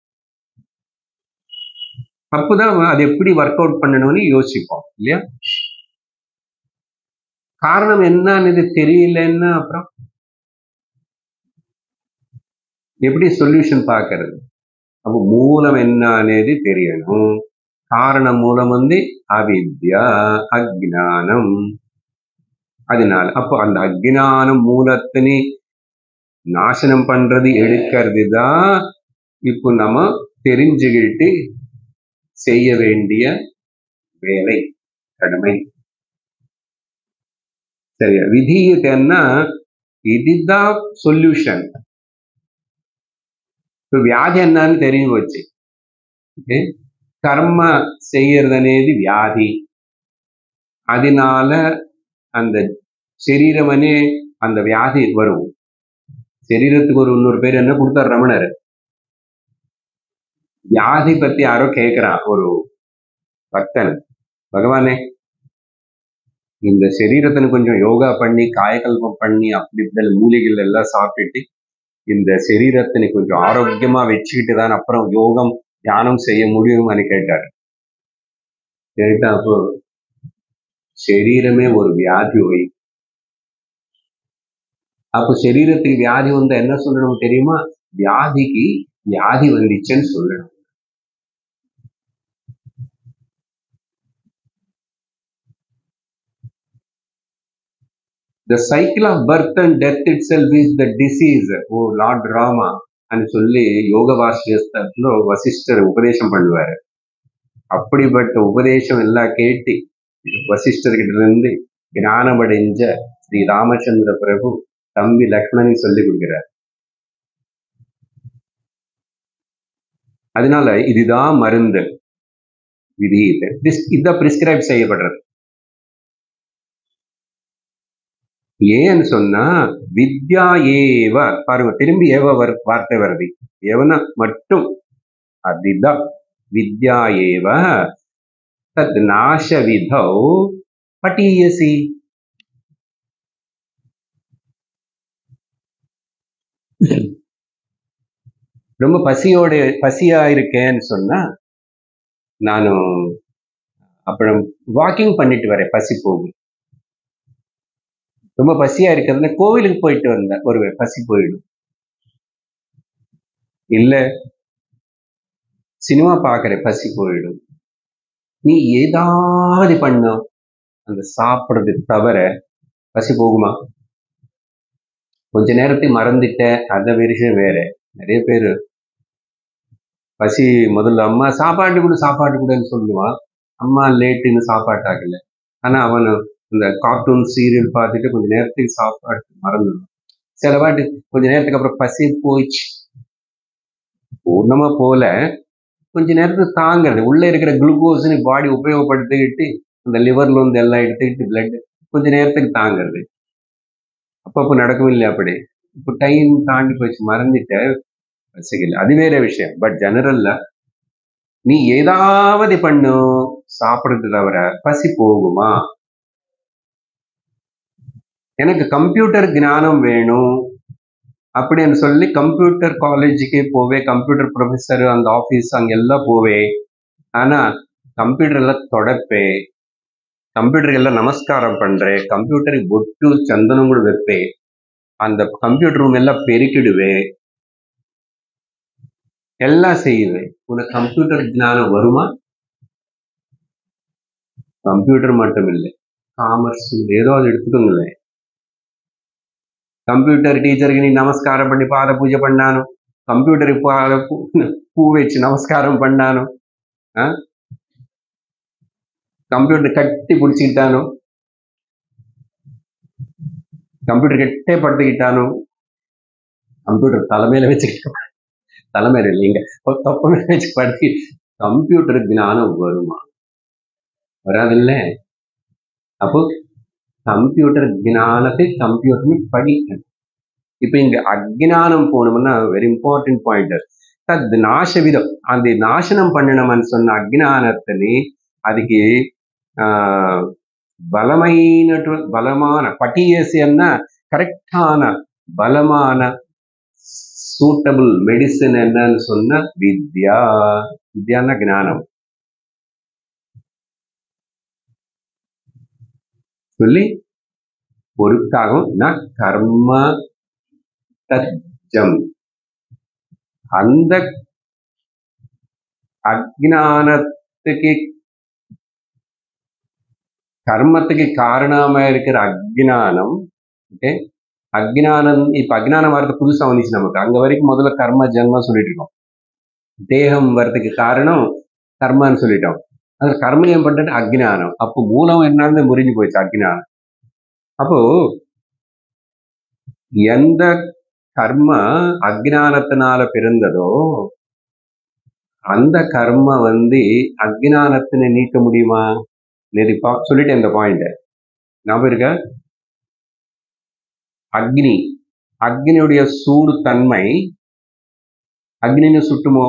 Speaker 1: அப்பதான் அது எப்படி ஒர்க் அவுட் பண்ணணும்னு யோசிப்போம் இல்லையா காரணம் என்னன்னு தெரியலன்னா அப்புறம் எப்படி சொல்யூஷன் பார்க்கறது அப்போ மூலம் என்ன అనేది தெரியணும் காரண மூலம் வந்து அவித்யா அஜ்ஞானம் அதனால அப்போ அந்த அஜ்ஞானம் மூலத்தினை நாசனம் பண்றது எடுக்கிறது தான் இப்போ நம்ம தெரிஞ்சுக்கிட்டு செய்ய வேண்டிய வேலை கடமை சரியா விதீயத்தைன்னா இதுதான் சொல்யூஷன் இப்போ వ్యాధి என்னன்னு தெரிஞ்சு போச்சு ஓகே கர்ம செய்யறது అనేది వ్యాధి அதனால அந்த சரீரமனே அந்த வியாதி வரும் சரீரத்துக்கு ஒரு இன்னொரு பேர் என்ன கொடுத்தார் ரமணர் வியாதி பத்தி யாரோ கேட்கிறான் ஒரு பக்தன் பகவானே இந்த சரீரத்தின கொஞ்சம் யோகா பண்ணி காயகல்பம் பண்ணி அப்படி இப்படி மூலிகைகள் எல்லாம் சாப்பிட்டுட்டு இந்த சரீரத்தினை கொஞ்சம் ஆரோக்கியமா வச்சுக்கிட்டு தான் அப்புறம் யோகம் தியானம் செய்ய முடியுமான்னு கேட்டார் கேட்டா அப்போ சரீரமே ஒரு வியாதி ஒய் அப்போ சரீரத்துக்கு வியாதி வந்தா என்ன சொல்லணும் தெரியுமா வியாதிக்கு வியாதி வந்துச்சுன்னு சொல்லணும் the cycle of birth and death itself is the disease O Lord Rama అని சொல்லி யோக வாசியஸ்தத்துல வசிஷ்டர் உபதேசம் பண்ணுவாரு அப்படிப்பட்ட உபதேசம் எல்லாம் கேட்டு வசிஷ்டர்கிட்ட இருந்து ஞானமடைஞ்ச ஸ்ரீ ராமச்சந்திர பிரபு தம்பி லக்ஷ்மணனுக்கு சொல்லி கொடுக்கிறார் அதனால இதுதான் மருந்து விதி இது இதான் பிரிஸ்கிரைப் செய்யப்படுறது ஏன்னு சொன்னா வித்யா ஏவ பாருங்க திரும்பி ஏவ வர் வார்த்தை வருது ஏவனா மட்டும் அதுதான் வித்யா ஏவ தத் நாச விதௌ பட்டியசி ரொம்ப பசியோட பசியா இருக்கேன்னு சொன்னா நானும் அப்புறம் வாக்கிங் பண்ணிட்டு வரேன் பசி போகும் ரொம்ப பசியா இருக்கிறதுல கோவிலுக்கு போயிட்டு வந்தேன் ஒரு பசி போயிடும் இல்ல சினிமா பார்க்குறேன் பசி போயிடும் நீ ஏதாவது பண்ணும் அந்த சாப்பிட்றது தவிர பசி போகுமா கொஞ்ச நேரத்துக்கு மறந்துட்ட அந்த விஷயம் வேற நிறைய பேர் பசி முதல்ல அம்மா சாப்பாடு கூட சாப்பாடு கூடன்னு சொல்லுவான் அம்மா லேட்டுன்னு சாப்பாட்டாகல ஆனா அவன் இந்த கார்ட்டூன் சீரியல் பார்த்துட்டு கொஞ்ச நேரத்துக்கு சாப்பாடு மறந்துடும் சில வாட்டி கொஞ்ச நேரத்துக்கு அப்புறம் பசி போயிடுச்சு பூர்ணமா போல கொஞ்ச நேரத்துக்கு தாங்கிறது உள்ள இருக்கிற குளுக்கோஸ்னு பாடி உபயோகப்படுத்திக்கிட்டு அந்த லிவர்ல இருந்து எல்லாம் எடுத்துக்கிட்டு பிளட் கொஞ்ச நேரத்துக்கு தாங்கிறது அப்பப்போ நடக்கும் இல்லை அப்படி இப்போ டைம் தாண்டி போச்சு மறந்துட்ட பசிக்கல அது வேற விஷயம் பட் ஜெனரல்ல நீ ஏதாவது பண்ணும் சாப்பிடுறது தவிர பசி போகுமா எனக்கு கம்ப்யூட்டர் ஞானம் வேணும் அப்படின்னு சொல்லி கம்ப்யூட்டர் காலேஜுக்கு போவே கம்ப்யூட்டர் ப்ரொஃபஸர் அந்த ஆஃபீஸ் அங்கெல்லாம் போவே ஆனா கம்ப்யூட்டர் எல்லாம் தொடப்பே ಕಂಪ್ಯೂಟರ್ ಎಲ್ಲ ನಮಸ್ಕಾರ ಪಂಡ್ರೆ ಕಂಪ್ಯೂಟರ್ ಬೊಟ್ಟು ಚಂದನ ಕೂಡ ವೆಪ್ಪೆ அந்த கம்ப்யூட்டர் ரூம் எல்லாம் பெருக்கிடுவே எல்லாம் செய்யுவே உனக்கு கம்ப்யூட்டர் ஞானம் வருமா கம்ப்யூட்டர் மட்டும் இல்லை காமர்ஸ் ஏதோ அது எடுத்துக்கோங்களேன் కంప్యూటర్ టీచర్కి నీ నమస్కారం పండి పాద పూజ పడినాను కంప్యూటర్ పాద పూ- పువ్వు ఇచ్చి నమస్కారం పడినాను ఆ? కంప్యూటర్ కట్టి పిడిచిట్టాను కంప్యూటర్ கெட்டே படுத்துக்கிட்டானோ கம்ப்யூட்டர் தலைமையில வச்சுக்கிட்டு தலைமையில இல்லைங்க ஒரு தொப்ப மேல வச்சு படுத்து கம்ப்யூட்டர் ஞானம் வருமா வராதுல்ல அப்போ கம்ப்யூட்டர் ஞானத்தை கம்ப்யூட்டர் படிக்கணும் இப்போ இங்க அஜ்ஞானம் போனோம்னா வெரி இம்பார்ட்டன்ட் பாயிண்ட் தத் நாசவிதம் அந்த நாசனம் பண்ணணும்னு சொன்ன అజ్ఞానతని ಅದಕ್ಕೆ ఆ బలమైనటు బలమాన పటియేసి అన్న கரெக்டான பலமான சூட்டபிள் மெடிசன் என்னன்னு சொன்ன வித்யா வித்யான்னா ஞானம் சொல்லி பொருட்காகவும் ந கர்ம தஜம் அந்த அஜ்ஞானத்துக்கு கர்மத்துக்கு காரணமா இருக்கிற அஜ்ஞானம் ஓகே அஜ்ஞானம் இப்ப அஜ்ஞானம் வரது புதுசா வந்துச்சு நமக்கு அங்க வரைக்கும் முதல்ல கர்ம ஜென்மம் சொல்லிட்டு இருக்கோம் தேகம் வர்றதுக்கு காரணம் கர்மன்னு சொல்லிட்டோம் அது கர்மயம் பண்றது அஜ்ஞானம் அப்போ மூலம் என்னன்னு முறிஞ்சு போயிடுச்சு அஜ்ஞானம் அப்போ எந்த கர்ம அஜ்ஞானத்தினால பிறந்ததோ அந்த கர்ம வந்து அஜ்ஞானத்தினை நீக்க முடியுமா நெருப்பா சொல்லிட்டேன் இந்த பாயிண்ட் ஞாபகம் இருக்க அக்னி அக்னியுடைய சூடு தன்மை அக்னின்னு சுட்டுமோ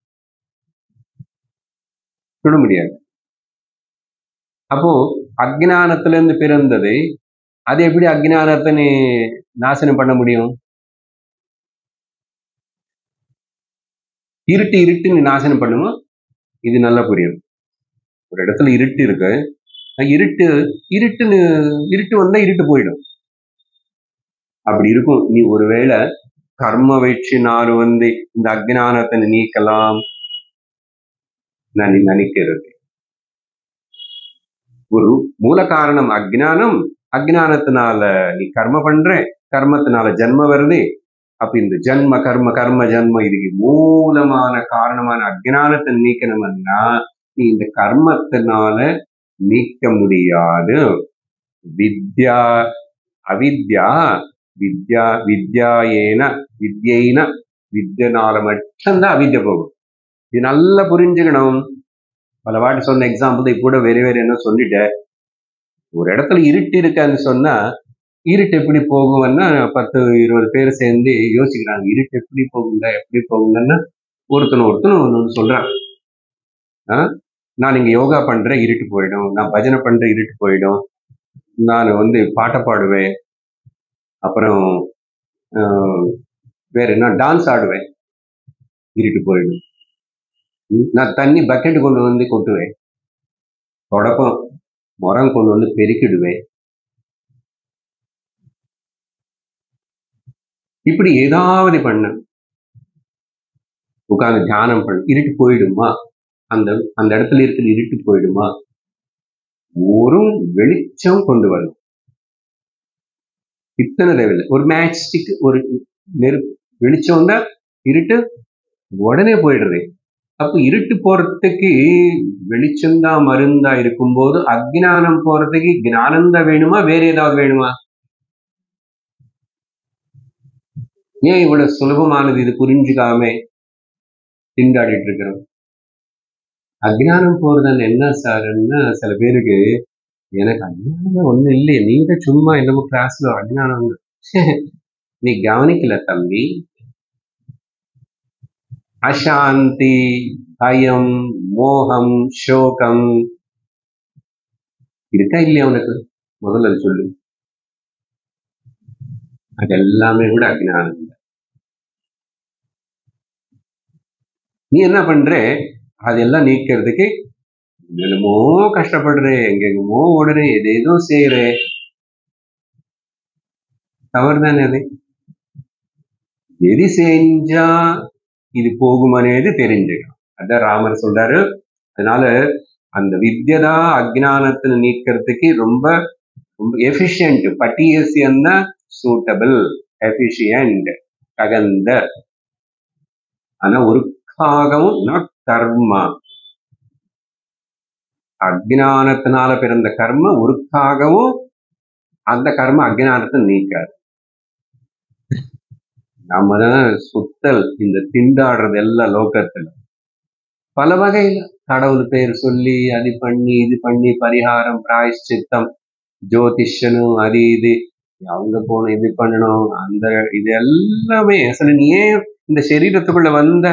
Speaker 1: சுட முடியாது அப்போ அஜ்ஞானத்திலிருந்து பிறந்தது அது எப்படி அஜ்ஞானத்தை நீ நாசனம் பண்ண முடியும் இருட்டு இருட்டு நீ நாசனம் பண்ணுமோ இது நல்லா புரியும் ஒரு இடத்துல இருட்டு இருக்கு அஹ் இருட்டு இருட்டுன்னு இருட்டு வந்தா இருட்டு போயிடும் அப்படி இருக்கும் நீ ஒருவேளை கர்ம வச்சினாரு வந்து இந்த அஜ்ஞானத்தை நீக்கலாம் நான் நினைக்கிறது ஒரு மூல காரணம் அஜ்ஞானம் அஜ்ஞானத்தினால நீ கர்ம பண்ற கர்மத்தினால ஜென்ம வருது அப்ப இந்த ஜென்ம கர்ம கர்ம ஜென்ம இதுக்கு மூலமான காரணமான அஜ்ஞானத்தை நீக்கணும்னா நீ இந்த கர்மத்தினால நீக்க முடியாது வித்யா அவித்யா வித்யா வித்யாயேன வித்யைன வித்யனால மட்டும்தான் அவித்ய போகும் இது நல்லா புரிஞ்சுக்கணும் பல வாட்டி சொன்ன எக்ஸாம்பிள் தான் கூட வேற வேற என்ன சொல்லிட்டேன் ஒரு இடத்துல இருட்டு இருக்கான்னு சொன்னா இருட்டு எப்படி போகும்னா பத்து இருபது பேர் சேர்ந்து யோசிக்கிறாங்க இருட்டு எப்படி போகுங்க எப்படி போகுங்கன்னா ஒருத்தன் ஒருத்தன் ஒன்று ஒன்று சொல்றான் ஆ? நான் இங்க யோகா பண்றேன் இருட்டு போயிடும் நான் பஜனை பண்றேன் இருட்டு போயிடும் நான் வந்து பாட்டை பாடுவேன் அப்புறம் ஆஹ், வேற என்ன டான்ஸ் ஆடுவேன் இருட்டு போயிடும் ம், நான் தண்ணி பக்கெட் கொண்டு வந்து கொட்டுவேன் தொடப்பம் முறம் கொண்டு வந்து பெருக்கிடுவேன் இப்படி ஏதாவது பண்ண உட்கார்ந்து தியானம் பண்ண இருட்டு போயிடுமா அந்த அந்த இடத்துல இருக்கிற இருட்டு போயிடுமா ஒரு வெளிச்சம் கொண்டு வரணும் இத்தனை தேவையில்லை ஒரு மேட்ச் ஸ்டிக் ஒரு நெருப்பு வெளிச்சம் தான் இருட்டு உடனே போயிடுறது அப்ப இருட்டு போறதுக்கு வெளிச்சம்தான் மருந்தா இருக்கும்போது அஜ்ஞானம் போறதுக்கு ஞானம் தான் வேணுமா வேற ஏதாவது வேணுமா ஏன் இவ்வளவு சுலபமானது இது புரிஞ்சுக்காம திண்டாடிட்டு இருக்கிறோம் அஜ்ஞானம் போறதுன்னு என்ன சார்ன்னா சில பேருக்கு எனக்கு அஜ்ஞானம் ஒண்ணும் இல்லையே நீங்க சும்மா என்னமோ கிளாஸ்ல அஜ்ஞானம் நீ கவனிக்கல தம்பி அசாந்தி பயம் மோகம் சோகம் இருக்கா இல்லையா உனக்கு முதல்ல அது சொல்லு அது எல்லாமே கூட அஜ்ஞானம் நீ என்ன பண்ற அதெல்லாம் நீக்கிறதுக்கு என்னமோ கஷ்டப்படுற எங்கெங்கமோ ஓடுற எதேதோ செய்யற தவறு தானே அது எது செஞ்சா இது போகுமனேது தெரிஞ்சுக்கணும் அதான் ராமர் சொல்றாரு அதனால அந்த வித்யதா அஜ்ஞானத்தை நீக்கிறதுக்கு ரொம்ப ரொம்ப எஃபிஷியன்ட் பட்டியசியன்னா சூட்டபிள் எஃபிஷியன்ட் தகுந்த ஆனா ஒரு காகவும் நாட் கர்மா அஜ்ஞானத்தினால பிறந்த கர்ம ஒருக்காகவும் அந்த கர்ம அஜ்ஞானத்தை நீக்காது நம்ம தான் சுத்தல் இந்த திண்டாடுறது எல்லாம் லோகத்துல பல வகையில கடவுள் பேர் சொல்லி அது பண்ணி இது பண்ணி பரிகாரம் பிராயஷ்சித்தம் ஜோதிஷனும் அது இது அவங்க போன இது பண்ணணும் அந்த இது எல்லாமே அசல நீ ஏன் இந்த சரீரத்துக்குள்ள வந்த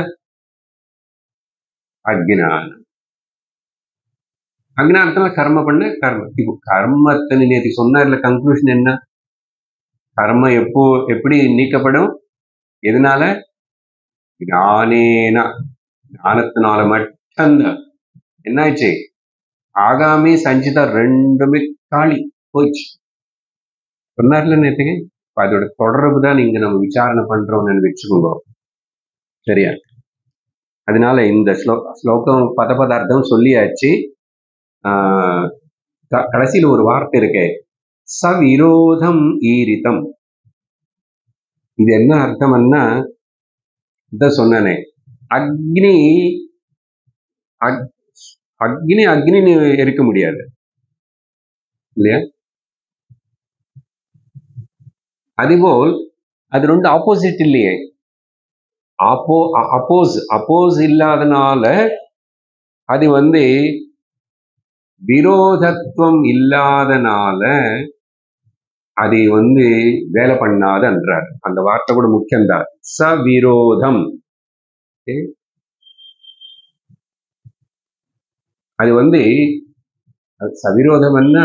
Speaker 1: அஜ்ஞானம் அஜ்ஞானத்துல கர்ம பண்ண கர்ம இப்போ கர்மத்தை நேற்று சொன்னார்ல கன்க்ளூஷன் என்ன கர்ம எப்போ எப்படி நீக்கப்படும் எதனால ஞானேனா ஞானத்தினால மட்டும்தான் என்னாச்சு ஆகாமி சஞ்சிதா ரெண்டுமே காலி போயிடுச்சு சொன்னார்ல நேற்றுக்கு இப்ப அதோட தொடர்பு தான் நீங்க நம்ம விசாரணை பண்றோம்னு வச்சுக்கோங்க சரியா அதனால இந்த ஸ்லோ ஸ்லோகம் பத பதார்த்தம் சொல்லியாச்சு ஆஹ் க- கடைசியில ஒரு வார்த்தை இருக்கே சவிரோதம் ஈரிதம் இது என்ன அர்த்தம்னா இத சொன்னனே அக்னி அக்- அக்னி அக்னின்னு இருக்க முடியாது இல்லையா அதுபோல் அது ரெண்டு ஆப்போசிட் இல்லையே அப்போ அப்போஸ் அப்போஸ் இல்லாதனால அது வந்து விரோதத்துவம் இல்லாதனால அது வந்து வேலை பண்ணாதுன்றார் அந்த வார்த்தை கூட முக்கியம்தான் சவிரோதம் Okay? அது வந்து அது சவிரோதம்னா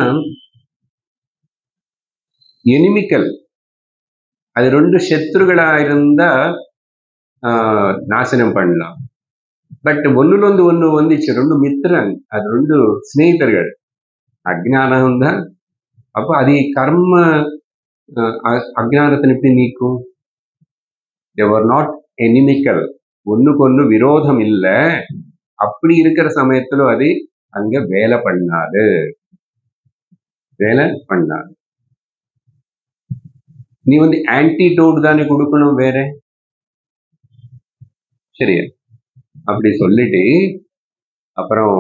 Speaker 1: எனிமிக்கல் அது ரெண்டு சத்ருகளா இருந்தா ஆஹ், நாசனம் பண்ணலாம் பட் ஒண்ணுலொಂದು ஒண்ணு வந்துச்சு ரெண்டு மித்திரன் அது ரெண்டு ஸ்நேகிதர்கள் அஜ்ஞானம் தான் அப்ப அது கர்ம அஹ், அ- அஜ்ஞானத்தின் எப்படி நீக்கும் தேவர் நாட் எனிமிக்கல் ஒண்ணுக்கு ஒண்ணு விரோதம் இல்ல அப்படி இருக்கிற சமயத்துல அது அங்க வேலை பண்ணாது வேலை பண்ணாது நீ வந்து ஆன்டிடோட் தானே கொடுக்கணும் வேற சரியா அப்படி சொல்லிட்டு அப்புறம்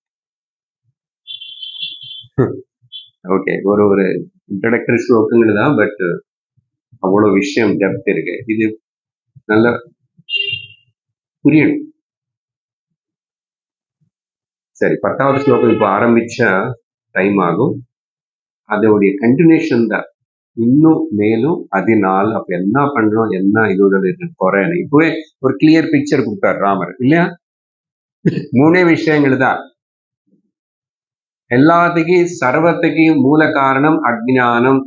Speaker 1: ஓகே ஒரு ஒரு இன்ட்ரடக்டரி ஸ்லோகங்கள் தான் பட் அவ்வளவு விஷயம் டெப்த் இருக்கு இது நல்லா புரியணும் சரி பத்தாவது ஸ்லோகம் இப்போ ஆரம்பிச்சா டைம் ஆகும் அதோடைய கண்டினியூஷன் தான் இன்னும் மேலும் அதனால் அப்ப என்ன பண்றோம் என்ன இதோட குறையணும் இப்பவே ஒரு கிளியர் பிக்சர் கொடுத்தார் ராமர் இல்லையா மூணே விஷயங்கள் தான் எல்லாத்துக்கும் சர்வத்துக்கும் மூல காரணம் அஜ்ஞானம்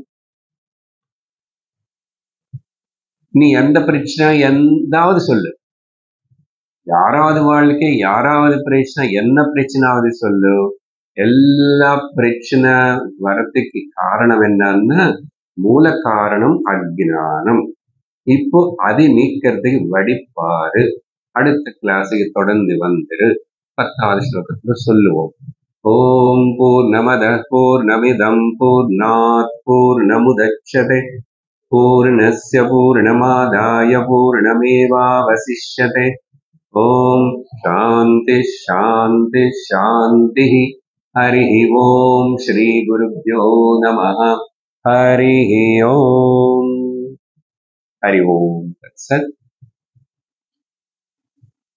Speaker 1: நீ எந்த பிரச்சனை எந்தாவது சொல்லு யாராவது வாழ்க்கை யாராவது பிரச்சனை என்ன பிரச்சனாவது சொல்லு எல்லா பிரச்சனை வரத்துக்கு காரணம் என்னன்னா மூல காரணம் அஜ்ஞானம் இப்போ அதை நீக்கிறதுக்கு வடிப்பாரு அடுத்த கிளாஸுக்கு தொடர்ந்து வந்துரு பத்தாவது ஸ்லோகத்துல சொல்லுவோம் ஓம் பூர்ணமத பூர்ணமிதம் பூர்ணாத் பூர்ணமுதட்சதே பூர்ணஸ்ய பூர்ணமாதாய பூர்ணமேவாவசிஷ்யதே ஓம் சாந்தி சாந்தி சாந்தி ஹரி ஓம் ஸ்ரீ குருभ्यो நமः ஹரி ஓம் ஹரி ஓம் தத்சத்